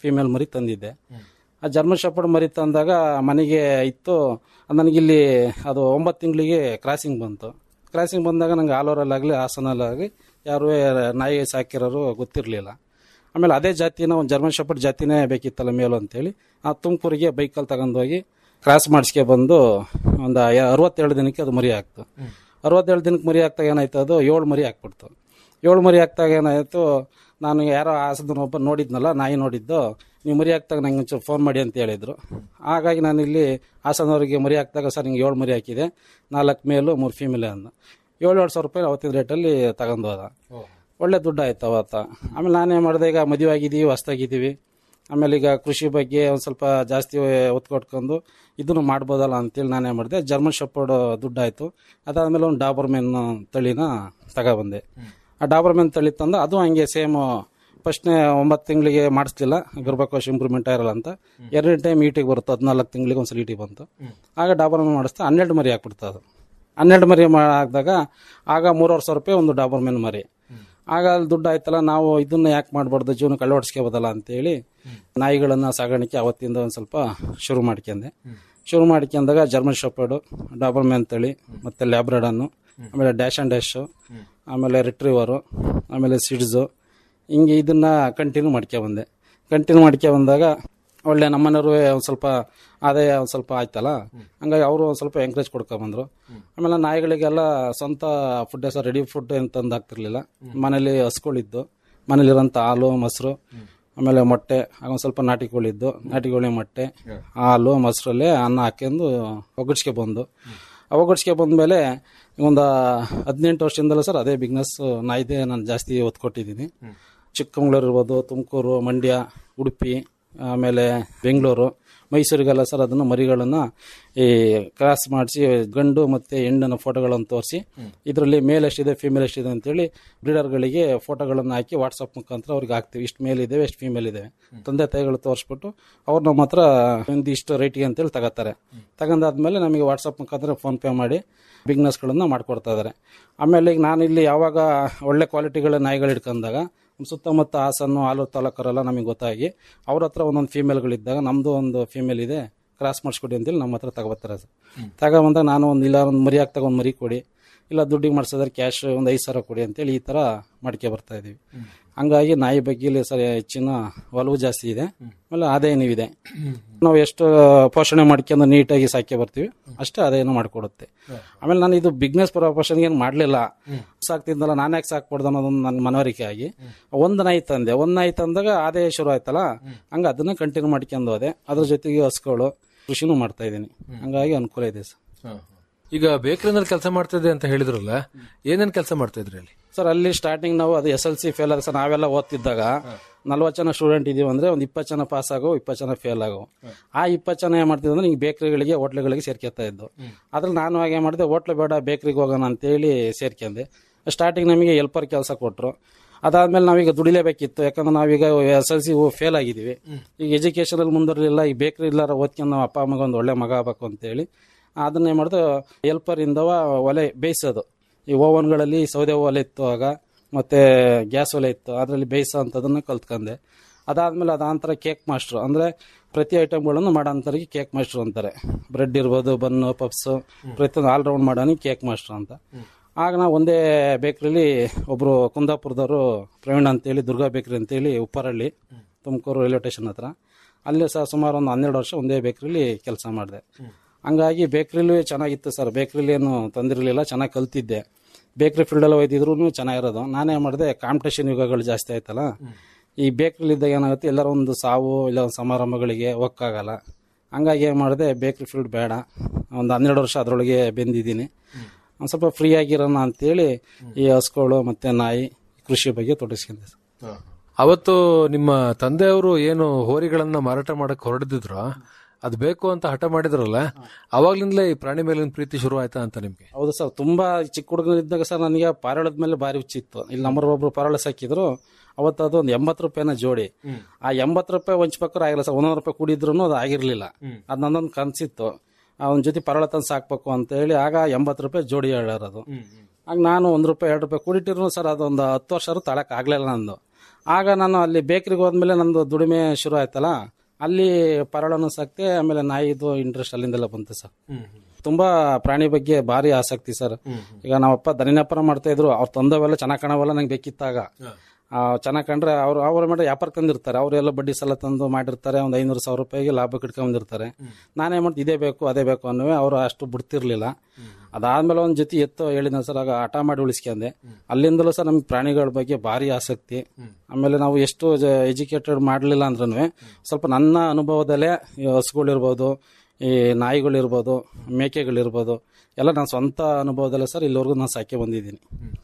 ಫೀಮೇಲ್ ಮರಿ ತಂದಿದ್ದೆ ಆ ಜರ್ಮನ್ ಶೆಪರ್ಡ್ ಮರಿ ತಂದಾಗ ಮನೆಗೆ ಇತ್ತು ನನಗಿಲ್ಲಿ ಅದು ಒಂಬತ್ತು ತಿಂಗಳಿಗೆ ಕ್ರಾಸಿಂಗ್ ಬಂತು ಕ್ರಾಸಿಂಗ್ ಬಂದಾಗ ನಂಗೆ ಆಲೂರಲ್ಲಾಗಲಿ ಹಾಸನಲ್ಲಾಗಲಿ ಯಾರೂ ನಾಯಿ ಸಾಕಿರೋರು ಗೊತ್ತಿರಲಿಲ್ಲ ಆಮೇಲೆ ಅದೇ ಜಾತಿನ ಒಂದು ಜರ್ಮನ್ ಶೆಪರ್ಡ್ ಜಾತಿನೇ ಬೇಕಿತ್ತಲ್ಲ ಮೇಲು ಅಂತೇಳಿ ಆ ತುಮಕೂರಿಗೆ ಬೈಕಲ್ಲಿ ತಗೊಂಡೋಗಿ ಕ್ರಾಸ್ ಮಾಡಿಸ್ಕೆ ಬಂದು ಒಂದು ಅರವತ್ತೇಳು ದಿನಕ್ಕೆ ಅದು ಮರಿ ಆಗ್ತು ಅರವತ್ತೇಳು ದಿನಕ್ಕೆ ಮರಿ ಆಗ್ತಾಗ ಏನಾಯ್ತು ಅದು ಏಳು ಮರಿ ಹಾಕ್ಬಿಡ್ತು ಏಳು ಮರಿ ಹಾಕ್ತಾಗ ಏನಾಯಿತು ನಾನು ಯಾರೋ ಹಾಸದ ಒಬ್ಬ ನೋಡಿದ್ನಲ್ಲ ನಾಯಿ ನೋಡಿದ್ದು ನೀವು ಮರಿ ಹಾಕ್ದಾಗ ನಂಗೆ ಒಂಚೂರು ಫೋನ್ ಮಾಡಿ ಅಂತ ಹೇಳಿದ್ರು ಹಾಗಾಗಿ ನಾನು ಇಲ್ಲಿ ಹಾಸನವರಿಗೆ ಮರಿ ಹಾಕ್ದಾಗ ಸರ್ ನಿಂಗೆ ಏಳು ಮರಿ ಹಾಕಿದೆ ನಾಲ್ಕು ಮೇಲು ಮೂರು ಫೀಮೇಲೆ ಅಂದ ಏಳು ಏಳು ಸಾವಿರ ರೂಪಾಯಿ ಅವತ್ತಿನ ರೇಟಲ್ಲಿ ತಗೊಂಡು ಹೋದ ಒಳ್ಳೆ ದುಡ್ಡು ಆಯ್ತು ಅವತ್ತ ಆಮೇಲೆ ನಾನೇನು ಮಾಡಿದೆ ಈಗ ಮದುವೆ ಆಗಿದ್ದೀವಿ ಹೊಸ್ತಾಗಿದ್ದೀವಿ ಆಮೇಲೆ ಈಗ ಕೃಷಿ ಬಗ್ಗೆ ಒಂದು ಸ್ವಲ್ಪ ಜಾಸ್ತಿ ಒತ್ತು ಕೊಟ್ಕೊಂಡು ಇದನ್ನು ಮಾಡ್ಬೋದಲ್ಲ ಅಂತೇಳಿ ನಾನೇ ಮಾಡಿದೆ ಜರ್ಮನ್ ಶೆಪರ್ಡ್ ದುಡ್ಡಾಯಿತು ಅದಾದಮೇಲೆ ಒಂದು ಡಾಬರ್ಮೆನ್ ತಳಿನ ತಗೊಬಂದೆ ಆ ಡಾಬರ್ಮೆನ್ ತಳಿ ತಂದು ಅದು ಹಂಗೆ ಸೇಮ್ ಫಸ್ಟ್ನೇ ಒಂಬತ್ತು ತಿಂಗಳಿಗೆ ಮಾಡಿಸ್ಲಿಲ್ಲ ಗರ್ಭಕೋಶ ಇಂಪ್ರೂವ್ಮೆಂಟ್ ಆಗಿರಲ್ಲ ಅಂತ ಎರಡನೇ ಟೈಮ್ ಈಟಿಗೆ ಬರುತ್ತೆ ಹದಿನಾಲ್ಕು ತಿಂಗಳಿಗೆ ಒಂದ್ಸಲ ಈಟಿಗೆ ಬಂತು ಆಗ ಡಾಬರ್ಮೆನ್ ಮಾಡಿಸ್ತಾ ಹನ್ನೆರಡು ಮರಿ ಹಾಕ್ಬಿಡ್ತು ಅದು ಹನ್ನೆರಡು ಮರಿ ಮಾ- ಹಾಕಿದಾಗ ಆಗ ಮೂರುವರೆ ಸಾವಿರ ರೂಪಾಯಿ ಒಂದು ಡಾಬರ್ಮೆನ್ ಮರಿ ಆಗ ಅಲ್ಲಿ ದುಡ್ಡು ಆಯ್ತಲ್ಲ ನಾವು ಇದನ್ನ ಯಾಕೆ ಮಾಡಬಾರ್ದು ಜೀವನಕ್ಕೆ ಅಳವಡಿಸ್ಕೋಬೋದಲ್ಲ ಅಂತೇಳಿ ನಾಯಿಗಳನ್ನ ಸಾಗಾಣಿಕೆ ಅವತ್ತಿಂದ ಒಂದು ಸ್ವಲ್ಪ ಶುರು ಮಾಡ್ಕೊಂಡೆ ಶುರು ಮಾಡ್ಕೊಂಡಾಗ ಜರ್ಮನ್ ಶೆಪರ್ಡು ಡಾಬರ್ ಮ್ಯಾನ್ ತಳಿ ಮತ್ತೆ ಲ್ಯಾಬ್ರಡನ್ನು ಆಮೇಲೆ ಡ್ಯಾಶ್ ಆ್ಯಂಡ್ ಡ್ಯಾಶು ಆಮೇಲೆ ರಿಟ್ರೀವರು ಆಮೇಲೆ ಸಿಡ್ಸು ಹಿಂಗೆ ಇದನ್ನ ಕಂಟಿನ್ಯೂ ಮಾಡ್ಕೊಂಬಂದೆ ಕಂಟಿನ್ಯೂ ಮಾಡ್ಕೊಂಬಂದಾಗ ಒಳ್ಳೆ ನಮ್ಮನೆಯವರು ಒಂದು ಸ್ವಲ್ಪ ಆದಾಯ ಒಂದು ಸ್ವಲ್ಪ ಆಯ್ತಲ್ಲ ಹಂಗಾಗಿ ಅವರು ಒಂದು ಸ್ವಲ್ಪ ಎಂಕರೇಜ್ ಕೊಡ್ಕೊಂಬಂದ್ರು ಆಮೇಲೆ ನಾಯಿಗಳಿಗೆಲ್ಲ ಸ್ವಂತ ಫುಡ್ ಸಹ ರೆಡಿ ಫುಡ್ ಏನು ತಂದು ಹಾಕ್ತಿರ್ಲಿಲ್ಲ ಮನೇಲಿ ಹಸ್ಗಳಿದ್ದು ಮನೇಲಿರೋಂಥ ಹಾಲು ಮೊಸರು ಆಮೇಲೆ ಮೊಟ್ಟೆ ಒಂದು ಸ್ವಲ್ಪ ನಾಟಿ ಕೋಳಿ ಇದ್ದು ನಾಟಿ ಕೋಳಿ ಮೊಟ್ಟೆ ಹಾಲು ಮೊಸರಲ್ಲೇ ಅನ್ನ ಹಾಕ್ಕೊಂಡು ಒಗ್ಗಡ್ಸ್ಕೆ ಬಂದು ಆ ಒಗ್ಗಡ್ಸ್ಕೆ ಬಂದಮೇಲೆ ಒಂದು ಹದಿನೆಂಟು ವರ್ಷದಿಂದಲೂ ಸರ್ ಅದೇ ಬಿಸ್ನೆಸ್ ನಾಯಿದೆ ನಾನು ಜಾಸ್ತಿ ಒತ್ತು ಕೊಟ್ಟಿದ್ದೀನಿ ಚಿಕ್ಕಮಗಳೂರು ಇರ್ಬೋದು ತುಮಕೂರು ಮಂಡ್ಯ ಉಡುಪಿ ಆಮೇಲೆ ಬೆಂಗಳೂರು ಮೈಸೂರಿಗೆಲ್ಲ ಸರ್ ಅದನ್ನು ಮರಿಗಳನ್ನು ಈ ಕ್ರಾಸ್ ಮಾಡಿಸಿ ಗಂಡು ಮತ್ತು ಹೆಣ್ಣನ ಫೋಟೋಗಳನ್ನು ತೋರಿಸಿ ಇದರಲ್ಲಿ ಮೇಲ್ ಎಷ್ಟಿದೆ ಫಿಮೇಲ್ ಎಷ್ಟಿದೆ ಅಂತೇಳಿ ಬ್ರೀಡರ್ಗಳಿಗೆ ಫೋಟೋಗಳನ್ನು ಹಾಕಿ ವಾಟ್ಸಪ್ ಮುಖಾಂತರ ಅವ್ರಿಗೆ ಹಾಕ್ತೀವಿ ಇಷ್ಟು ಮೇಲ್ ಇದಾವೆ ಎಷ್ಟು ಫಿಮೇಲ್ ಇದಾವೆ ತಂದೆ ತಾಯಿಗಳು ತೋರಿಸ್ಬಿಟ್ಟು ಅವ್ರು ನಮ್ಮ ಹತ್ರ ಒಂದು ಇಷ್ಟು ರೇಟಿಗೆ ಅಂತೇಳಿ ತಗೋತಾರೆ ತಗೊಂಡಾದ್ಮೇಲೆ ನಮಗೆ ವಾಟ್ಸಪ್ ಮುಖಾಂತರ ಫೋನ್ ಪೇ ಮಾಡಿ ಬಿಸ್ನೆಸ್ಗಳನ್ನು ಮಾಡ್ಕೊಡ್ತಾ ಇದ್ದಾರೆ ಆಮೇಲೆ ಈಗ ನಾನು ಇಲ್ಲಿ ಯಾವಾಗ ಒಳ್ಳೆ ಕ್ವಾಲಿಟಿಗಳ ನಾಯಿಗಳು ಹಿಡ್ಕೊಂಡಾಗ ಸುತ್ತಮುತ್ತ ಹಾಸನ್ನು ಆಲೂರು ತಾಲೂಕರೆಲ್ಲ ನಮಗೆ ಗೊತ್ತಾಗಿ ಅವ್ರ ಹತ್ರ ಒಂದೊಂದು ಫೀಮೇಲ್ಗಳಿದ್ದಾಗ ನಮ್ಮದು ಒಂದು ಫೀಮೇಲ್ ಇದೆ ಕ್ರಾಸ್ ಮಾಡಿಸ್ಕೊಡಿ ಅಂತೇಳಿ ನಮ್ಮ ಹತ್ರ ತಗೋಬರ್ತಾರೆ ಸರ್ ತಗೊಬಂದಾಗ ನಾನು ಒಂದು ಇಲ್ಲ ಒಂದು ಮರಿ ಹಾಕ್ದಾಗ ಒಂದು ಮರಿ ಕೊಡಿ ಇಲ್ಲ ದುಡ್ಡಿಗೆ ಮಾಡಿಸಿದ್ರೆ ಕ್ಯಾಶ್ ಒಂದು ಐದು ಸಾವಿರ ಕೊಡಿ ಅಂತೇಳಿ ಈ ಥರ ಮಾಡ್ಕೆ ಬರ್ತಾ ಇದೀವಿ ಹಂಗಾಗಿ ನಾಯಿ ಬಗ್ಗೆ ಇಲ್ಲಿ ಸರ್ ಹೆಚ್ಚಿನ ಒಲವು ಜಾಸ್ತಿ ಇದೆ ಆಮೇಲೆ ಆದಾಯನೂ ಇದೆ ನಾವು ಎಷ್ಟು ಪೋಷಣೆ ಮಾಡ್ಕೊಂಡು ನೀಟಾಗಿ ಸಾಕಿ ಬರ್ತೀವಿ ಅಷ್ಟೇ ಆದಾಯನೂ ಮಾಡಿಕೊಡುತ್ತೆ ಆಮೇಲೆ ನಾನು ಇದು ಬಿಸ್ನೆಸ್ ಪ್ರೊಫೆಷನ್ಗೆ ಏನು ಮಾಡಲಿಲ್ಲ ಸಾಕ್ತಿದ್ದಲ್ಲ ನಾನು ಯಾಕೆ ಸಾಕ್ಬಾರ್ದು ಅನ್ನೋದೊಂದು ನನ್ನ ಮನವರಿಕೆ ಆಗಿ ಒಂದು ನಾಯಿ ತಂದೆ ಒಂದು ನಾಯಿ ತಂದಾಗ ಆದಾಯ ಶುರು ಆಯ್ತಲ್ಲ ಹಂಗೆ ಅದನ್ನ ಕಂಟಿನ್ಯೂ ಮಾಡ್ಕೊಂಡು ಹೋದೆ ಅದ್ರ ಜೊತೆಗೆ ಹಸ್ಗಳು ಕೃಷಿನೂ ಮಾಡ್ತಾ ಇದ್ದೀನಿ ಹಂಗಾಗಿ ಅನುಕೂಲ ಇದೆ ಸರ್ ಈಗ ಬೇಕರಿನಲ್ಲಿ ಕೆಲಸ ಮಾಡ್ತಿದ್ದೆ ಅಂತ ಹೇಳಿದ್ರಲ್ಲ ಏನೇನ್ ಕೆಲಸ ಮಾಡ್ತಾ ಇದ್ರಿ ಅಲ್ಲಿ ಸರ್ ಅಲ್ಲಿ ಸ್ಟಾರ್ಟಿಂಗ್ ನಾವು ಅದು ಎಸ್ ಎಲ್ ಸಿ ಫೇಲ್ ಆಗ ಸರ್ ನಾವೆಲ್ಲ ಓದ್ತಿದ್ದಾಗ ನಲ್ವತ್ತು ಜನ ಸ್ಟೂಡೆಂಟ್ ಇದೀವಿ ಅಂದ್ರೆ ಒಂದು ಇಪ್ಪತ್ತು ಜನ ಪಾಸ್ ಆಗೋ ಇಪ್ಪತ್ತು ಜನ ಫೇಲ್ ಆಗೋ ಆ ಇಪ್ಪತ್ತು ಜನ ಏನ್ ಮಾಡ್ತಿದ್ವಿ ಅಂದ್ರೆ ಹಿಂಗೆ ಬೇಕರಿಗಳಿಗೆ ಹೋಟ್ಲುಗಳಿಗೆ ಸೇರ್ಕೊತಾ ಇದ್ದು ಅದ್ರಲ್ಲಿ ನಾನು ಹಾಗೆ ಮಾಡಿದೆ ಹೋಟ್ಲು ಬೇಡ ಬೇಕರಿಗೆ ಹೋಗೋಣ ಅಂತೇಳಿ ಸೇರ್ಕೊಂಡೆ ಸ್ಟಾರ್ಟಿಂಗ್ ನಮಗೆ ಎಲ್ಪರ್ ಕೆಲಸ ಕೊಟ್ಟರು ಅದಾದ್ಮೇಲೆ ನಾವೀಗ ದುಡಿಲೇಬೇಕಿತ್ತು ಯಾಕಂದ್ರೆ ನಾವೀಗ ಎಸ್ ಎಲ್ ಸಿ ಫೇಲ್ ಆಗಿದ್ದೀವಿ ಈಗ ಎಜುಕೇಶನ್ ಅಲ್ಲಿ ಮುಂದುವರಲಿಲ್ಲ ಈ ಬೇಕರಿ ಇಲ್ಲಾರ ಓದ್ಕೊಂಡು ನಾವು ಅಪ್ಪ ಅಮ್ಮಗೆ ಒಂದು ಒಳ್ಳೆ ಮಗ ಆಗ್ಬೇಕು ಅಂತೇಳಿ ಅದನ್ನ ಏನ್ ಮಾಡಿದೆ ಎಲ್ಪರ್ ಇಂದವ ಒಲೆ ಬೇಯಿಸೋದು ಈ ಓವನ್ಗಳಲ್ಲಿ ಸೌದೆ ಒಲೆ ಇತ್ತು ಆಗ ಮತ್ತೆ ಗ್ಯಾಸ್ ಒಲೆ ಇತ್ತು ಅದರಲ್ಲಿ ಬೇಯಿಸೋ ಅಂಥದನ್ನ ಕಲ್ತ್ಕೊಂಡೆ ಅದಾದ್ಮೇಲೆ ಅದಾಂತರ ಕೇಕ್ ಮಾಸ್ಟ್ರು ಅಂದ್ರೆ ಪ್ರತಿ ಐಟಮ್ಗಳನ್ನು ಮಾಡೋಂಥವ್ರಿಗೆ ಕೇಕ್ ಮಾಸ್ಟ್ರು ಅಂತಾರೆ ಬ್ರೆಡ್ ಇರ್ಬೋದು ಬನ್ನು ಪಪ್ಸು ಪ್ರತಿಯೊಂದು ಆಲ್ ರೌಂಡ್ ಮಾಡೋನಿಗೆ ಕೇಕ್ ಮಾಸ್ಟ್ರು ಅಂತ ಆಗ ನಾವು ಒಂದೇ ಬೇಕ್ರಿಲಿ ಒಬ್ರು ಕುಂದಾಪುರದವರು ಪ್ರವೀಣ್ ಅಂತೇಳಿ ದುರ್ಗಾ ಬೇಕ್ರಿ ಅಂತೇಳಿ ಉಪ್ಪರಳ್ಳಿ ತುಮಕೂರು ರೈಲ್ವೆ ಸ್ಟೇಷನ್ ಹತ್ರ ಅಲ್ಲಿ ಸಹ ಸುಮಾರು ಒಂದು ಹನ್ನೆರಡು ವರ್ಷ ಒಂದೇ ಬೇಕ್ರಿಲಿ ಕೆಲಸ ಮಾಡಿದೆ ಹಂಗಾಗಿ ಬೇಕ್ರಿಲಿ ಚೆನ್ನಾಗಿತ್ತು ಸರ್ ಬೇಕ್ರಿಲಿ ಏನು ತಂದಿರಲಿಲ್ಲ ಚೆನ್ನಾಗಿ ಕಲ್ತಿದ್ದೆ ಬೇಕ್ರಿ ಫೀಲ್ಡಲ್ಲಿ ಒಯ್ದಿದ್ರು ಚೆನ್ನಾಗಿರೋದು ನಾನೇ ಮಾಡಿದೆ ಕಾಂಪಿಟೇಷನ್ ಯುಗಗಳು ಜಾಸ್ತಿ ಆಯ್ತಲ್ಲ ಈ ಬೇಕ್ರಿಲಿ ಇದ್ದಾಗ ಏನಾಗುತ್ತೆ ಎಲ್ಲರ ಒಂದು ಸಾವು ಇಲ್ಲ ಒಂದು ಸಮಾರಂಭಗಳಿಗೆ ಹೋಗಕ್ಕಾಗಲ್ಲ ಹಂಗಾಗಿ ಏನು ಮಾಡಿದೆ ಬೇಕ್ರಿ ಫೀಲ್ಡ್ ಬೇಡ ಒಂದು ಹನ್ನೆರಡು ವರ್ಷ ಅದರೊಳಗೆ ಬೆಂದಿದ್ದೀನಿ ಒಂದು ಸ್ವಲ್ಪ ಫ್ರೀ ಆಗಿರೋಣ ಅಂತೇಳಿ ಈ ಹಸ್ಗಳು ಮತ್ತೆ ನಾಯಿ ಕೃಷಿ ಬಗ್ಗೆ ತೊಡಗಿಸ್ಕೊಂಡೆ ಸರ್ ಅವತ್ತು ನಿಮ್ಮ ತಂದೆಯವರು ಏನು ಹೋರಿಗಳನ್ನ ಮಾರಾಟ ಮಾಡಕ್ ಹೊರಡಿದ್ರು ಅದು ಬೇಕು ಅಂತ ಹಠ ಮಾಡಿದ್ರಲ್ಲ ಅವಾಗ್ಲಿಂದಲೇ ಈ ಪ್ರಾಣಿ ಮೇಲಿನ ಪ್ರೀತಿ ಶುರು ಆಯ್ತಾ ಅಂತ ನಿಮ್ಗೆ ಹೌದು ಸರ್ ತುಂಬಾ ಚಿಕ್ಕ ಹುಡುಗನಿದ್ದಾಗ ಸರ್ ನನಗೆ ಪಾರಳದ ಮೇಲೆ ಭಾರಿ ಹುಚ್ಚಿತ್ತು ಇಲ್ಲಿ ನಮ್ಮರ ಒಬ್ರು ಪಾರಳ ಸಾಕಿದ್ರು ಅವತ್ತು ಅದು ಒಂದು ಎಂಬತ್ತು ರೂಪಾಯಿನ ಜೋಡಿ ಆ ಎಂಬತ್ತು ರೂಪಾಯಿ ಹಂಚ್ಬೇಕಾದ್ರೆ ಆಗಿಲ್ಲ ಸರ್ ಒಂದೊಂದು ರೂಪಾಯಿ ಕುಡಿದ್ರು ಅದು ಆಗಿರ್ಲಿಲ್ಲ ಅದು ನನ್ನೊಂದು ಕನ್ಸಿತ್ತು ಅವನ ಜೊತೆ ಪರಳ ತಂದು ಸಾಕ್ಬೇಕು ಅಂತ ಹೇಳಿ ಆಗ ಎಂಬತ್ತು ರೂಪಾಯಿ ಜೋಡಿ ಹೇಳೋದು ಆಗ ನಾನು ಒಂದು ರೂಪಾಯಿ ಎರಡು ರೂಪಾಯಿ ಕೂಡಿಟ್ಟಿರು ಸರ್ ಅದೊಂದು ಹತ್ತು ವರ್ಷ ತಳಕ್ ಆಗ್ಲಿಲ್ಲ ನಂದು ಆಗ ನಾನು ಅಲ್ಲಿ ಬೇಕ್ರಿಗೆ ಹೋದ್ಮೇಲೆ ನಂದು ದುಡಿಮೆ ಶುರು ಆಯ್ತಲ್ಲ ಅಲ್ಲಿ ಪರಳನು ಸಾಕ್ತೆ ಆಮೇಲೆ ನಾಯಿದು ಇಂಟ್ರೆಸ್ಟ್ ಅಲ್ಲಿಂದೆಲ್ಲ ಬಂತು ಸರ್ ತುಂಬಾ ಪ್ರಾಣಿ ಬಗ್ಗೆ ಭಾರಿ ಆಸಕ್ತಿ ಸರ್ ಈಗ ನಮ್ಮಪ್ಪ ದನಿನಪ್ಪರ ಮಾಡ್ತಾ ಇದ್ರು ಅವ್ರು ತಂದವೆಲ್ಲ ಚೆನ್ನಾಗ್ ಕಾಣವೆಲ್ಲ ನಂಗೆ ಬೇಕಿತ್ತಾಗ ಚೆನ್ನಾಗಿ ಕಂಡ್ರೆ ಅವ್ರು ಅವ್ರ ಮೇಲೆ ವ್ಯಾಪಾರ ತಂದಿರ್ತಾರೆ ಅವರೆಲ್ಲ ಬಡ್ಡಿ ಸಾಲ ತಂದು ಮಾಡಿರ್ತಾರೆ ಒಂದು ಐನೂರು ಸಾವಿರ ರೂಪಾಯಿಗೆ ಲಾಭ ಕಿಟ್ಕೊಂಡ್ಬಂದಿರ್ತಾರೆ ನಾನೇ ಮಾಡ್ತಿ ಇದೇ ಬೇಕು ಅದೇ ಬೇಕು ಅನ್ನುವೆ ಅವರು ಅಷ್ಟು ಬಿಡ್ತಿರ್ಲಿಲ್ಲ ಅದಾದ್ಮೇಲೆ ಒಂದ್ ಜೊತೆ ಎತ್ತು ಹೇಳಿದ ಸರ್ ಆಗ ಹಠ ಮಾಡಿ ಉಳಿಸ್ಕೊಂಡೆ ಅಲ್ಲಿಂದಲೂ ಸರ್ ನಮ್ಗೆ ಪ್ರಾಣಿಗಳ ಬಗ್ಗೆ ಭಾರಿ ಆಸಕ್ತಿ ಆಮೇಲೆ ನಾವು ಎಷ್ಟು ಎಜುಕೇಟೆಡ್ ಮಾಡಲಿಲ್ಲ ಅಂದ್ರೂ ಸ್ವಲ್ಪ ನನ್ನ ಅನುಭವದಲ್ಲೇ ಈ ಹಸುಗಳಿರ್ಬೋದು ಈ ನಾಯಿಗಳಿರ್ಬೋದು ಮೇಕೆಗಳಿರ್ಬೋದು ಎಲ್ಲ ನಾನು ಸ್ವಂತ ಅನುಭವದಲ್ಲೇ ಸರ್ ಇಲ್ಲಿವರೆಗೂ ನಾನು ಸಾಕಿ ಬಂದಿದ್ದೀನಿ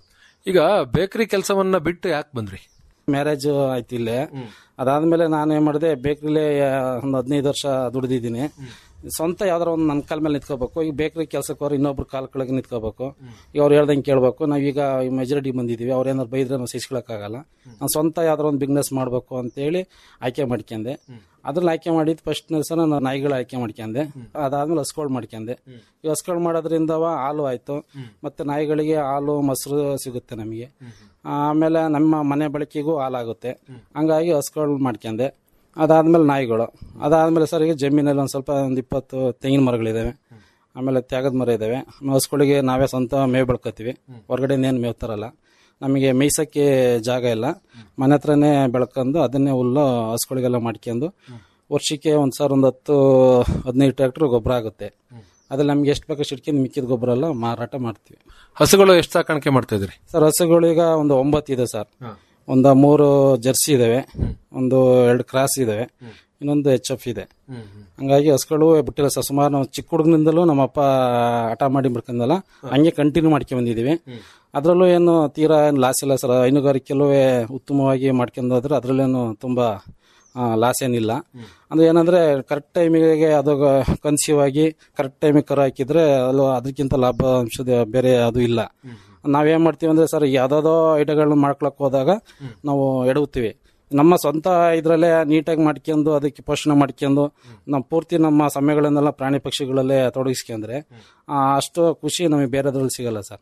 ಈಗ ಬೇಕರಿ ಕೆಲಸವನ್ನ ಬಿಟ್ಟು ಯಾಕೆ ಬಂದ್ರಿ ಮ್ಯಾರೇಜ್ ಆಯ್ತು ಇಲ್ಲೇ ಅದಾದ್ಮೇಲೆ ನಾನು ಏನ್ ಮಾಡಿದೆ ಬೇಕ್ರಿಲೇ ಒಂದು ಹದಿನೈದು ವರ್ಷ ದುಡಿದಿದ್ದೀನಿ ಸ್ವಂತ ಯಾವ್ದಾರ ಒಂದು ನನ್ನ ಕಾಲ ಮೇಲೆ ನಿಂತ್ಕೋಬೇಕು ಈಗ ಬೇಕ್ರಿ ಕೆಲಸಕ್ಕೆ ಹೋದ್ರೆ ಇನ್ನೊಬ್ರು ಕಾಲ್ ಕೆಳಗೆ ನಿಂತ್ಕೋಬೇಕು ಈಗ ಅವ್ರು ಹೇಳ್ದಂಗೆ ಕೇಳಬೇಕು ನಾವೀಗ ಮೆಜಾರಿಟಿ ಬಂದಿದ್ದೀವಿ ಅವ್ರು ಏನಾದ್ರು ಬೈದ್ರೆ ನಾವು ಸಹಿಸ್ಕೊಳಕ್ಕಾಗಲ್ಲ ನಾನು ಸ್ವಂತ ಯಾವ್ದಾರ ಒಂದು ಬಿಸ್ನೆಸ್ ಮಾಡಬೇಕು ಅಂತೇಳಿ ಆಯ್ಕೆ ಮಾಡ್ಕೊಂಡೆ ಅದ್ರಲ್ಲಿ ಆಯ್ಕೆ ಮಾಡಿದ್ದು ಫಸ್ಟ್ ಸಲ ನಾನು ನಾಯಿಗಳು ಆಯ್ಕೆ ಮಾಡ್ಕೊಂಡೆ ಅದಾದ್ಮೇಲೆ ಹಸ್ಗಳು ಮಾಡ್ಕೊಂಡೆ ಈ ಹಸ್ಗಳು ಮಾಡೋದ್ರಿಂದ ಹಾಲು ಆಯ್ತು ಮತ್ತೆ ನಾಯಿಗಳಿಗೆ ಹಾಲು ಮೊಸರು ಸಿಗುತ್ತೆ ನಮಗೆ ಆಮೇಲೆ ನಮ್ಮ ಮನೆ ಬಳಕೆಗೂ ಹಾಲಾಗುತ್ತೆ ಹಂಗಾಗಿ ಹಸ್ಗಳು ಮಾಡ್ಕೊಂಡೆ ಅದಾದ್ಮೇಲೆ ನಾಯಿಗಳು ಅದಾದ್ಮೇಲೆ ಸರ್ ಈಗ ಜಮೀನಲ್ಲಿ ಒಂದು ಸ್ವಲ್ಪ ಒಂದು ಇಪ್ಪತ್ತು ತೆಂಗಿನ ಮರಗಳಿದಾವೆ ಆಮೇಲೆ ತ್ಯಾಗದ ಮರ ಇದಾವೆ ಹಸುಗಳಿಗೆ ನಾವೇ ಸ್ವಂತ ಮೇವು ಬೆಳ್ಕೊತೀವಿ ಹೊರಗಡೆ ಏನು ಮೇವು ತರಲ್ಲ ನಮಗೆ ಮೇಯ್ಸಕ್ಕೆ ಜಾಗ ಇಲ್ಲ ಮನೆ ಹತ್ರನೇ ಬೆಳ್ಕೊಂಡು ಅದನ್ನೇ ಹುಲ್ಲು ಹಸುಗಳಿಗೆಲ್ಲ ಮಾಡ್ಕೊಂಡು ವರ್ಷಕ್ಕೆ ಒಂದು ಸಾವಿರ ಒಂದು ಹತ್ತು ಹದಿನೈದು ಟ್ರ್ಯಾಕ್ಟರ್ ಗೊಬ್ಬರ ಆಗುತ್ತೆ ಅದ್ರಲ್ಲಿ ನಮ್ಗೆ ಎಷ್ಟು ಬೇಕಷ್ಟು ಇಟ್ಕೊಂಡು ಮಿಕ್ಕಿದ ಗೊಬ್ಬರ ಎಲ್ಲ ಮಾರಾಟ ಮಾಡ್ತೀವಿ ಹಸುಗಳು ಎಷ್ಟು ಸಾಕಾಣಿಕೆ ಮಾಡ್ತಾ ಇದ್ರಿ ಸರ್ ಹಸುಗಳು ಈಗ ಒಂದು ಒಂಬತ್ತು ಇದೆ ಸರ್ ಒಂದು ಮೂರು ಜರ್ಸಿ ಇದಾವೆ ಒಂದು ಎರಡು ಕ್ರಾಸ್ ಇದಾವೆ ಇನ್ನೊಂದು ಎಚ್ ಎಫ್ ಇದೆ ಹಂಗಾಗಿ ಹಸುಗಳು ಬಿಟ್ಟಿಲ್ಲ ಸರ್ ಸುಮಾರು ನಾವು ಚಿಕ್ಕ ಹುಡುಗನಿಂದಲೂ ನಮ್ಮಪ್ಪ ಹಠ ಮಾಡಿ ಬಿಡ್ಕೊಂಡಲ್ಲ ಹಂಗೆ ಕಂಟಿನ್ಯೂ ಮಾಡ್ಕೊಂಡ್ ಬಂದಿದೀವಿ ಅದರಲ್ಲೂ ಏನು ತೀರಾ ಏನು ಲಾಸ್ ಇಲ್ಲ ಸರ್ ಹೈನುಗಾರಿಕೆಲ್ಲೂ ಉತ್ತಮವಾಗಿ ಮಾಡ್ಕೊಂಡು ಹೋದ್ರೆ ಅದರಲ್ಲೇನು ತುಂಬಾ ಲಾಸ್ ಏನಿಲ್ಲ ಅಂದ್ರೆ ಏನಂದ್ರೆ ಕರೆಕ್ಟ್ ಟೈಮಿಗೆ ಅದು ಕನ್ಸೀವ್ ಆಗಿ ಕರೆಕ್ಟ್ ಟೈಮಿಗೆ ಕರು ಹಾಕಿದ್ರೆ ಅಲ್ಲೂ ಅದಕ್ಕಿಂತ ಲಾಭ ಅಂಶದ ಬೇರೆ ಅದು ಇಲ್ಲ ನಾವೇನ್ ಮಾಡ್ತೀವಿ ಅಂದ್ರೆ ಸರ್ ಯಾವ್ದಾದೋ ಐಟಗಳನ್ನ ಮಾಡ್ಕೊಳಕ್ ಹೋದಾಗ ನಾವು ಎಡವುತ್ತೀವಿ ನಮ್ಮ ಸ್ವಂತ ಇದ್ರಲ್ಲೇ ನೀಟಾಗಿ ಮಾಡ್ಕೊಂಡು ಅದಕ್ಕೆ ಪೋಷಣೆ ಮಾಡ್ಕೊಂಡು ನಮ್ಮ ಪೂರ್ತಿ ನಮ್ಮ ಸಮಯಗಳನ್ನೆಲ್ಲ ಪ್ರಾಣಿ ಪಕ್ಷಿಗಳಲ್ಲೇ ತೊಡಗಿಸ್ಕೊಂಡ್ರೆ ಆ, ಅಷ್ಟು ಖುಷಿ ನಮಗೆ ಬೇರೆದ್ರಲ್ಲಿ ಸಿಗಲ್ಲ ಸರ್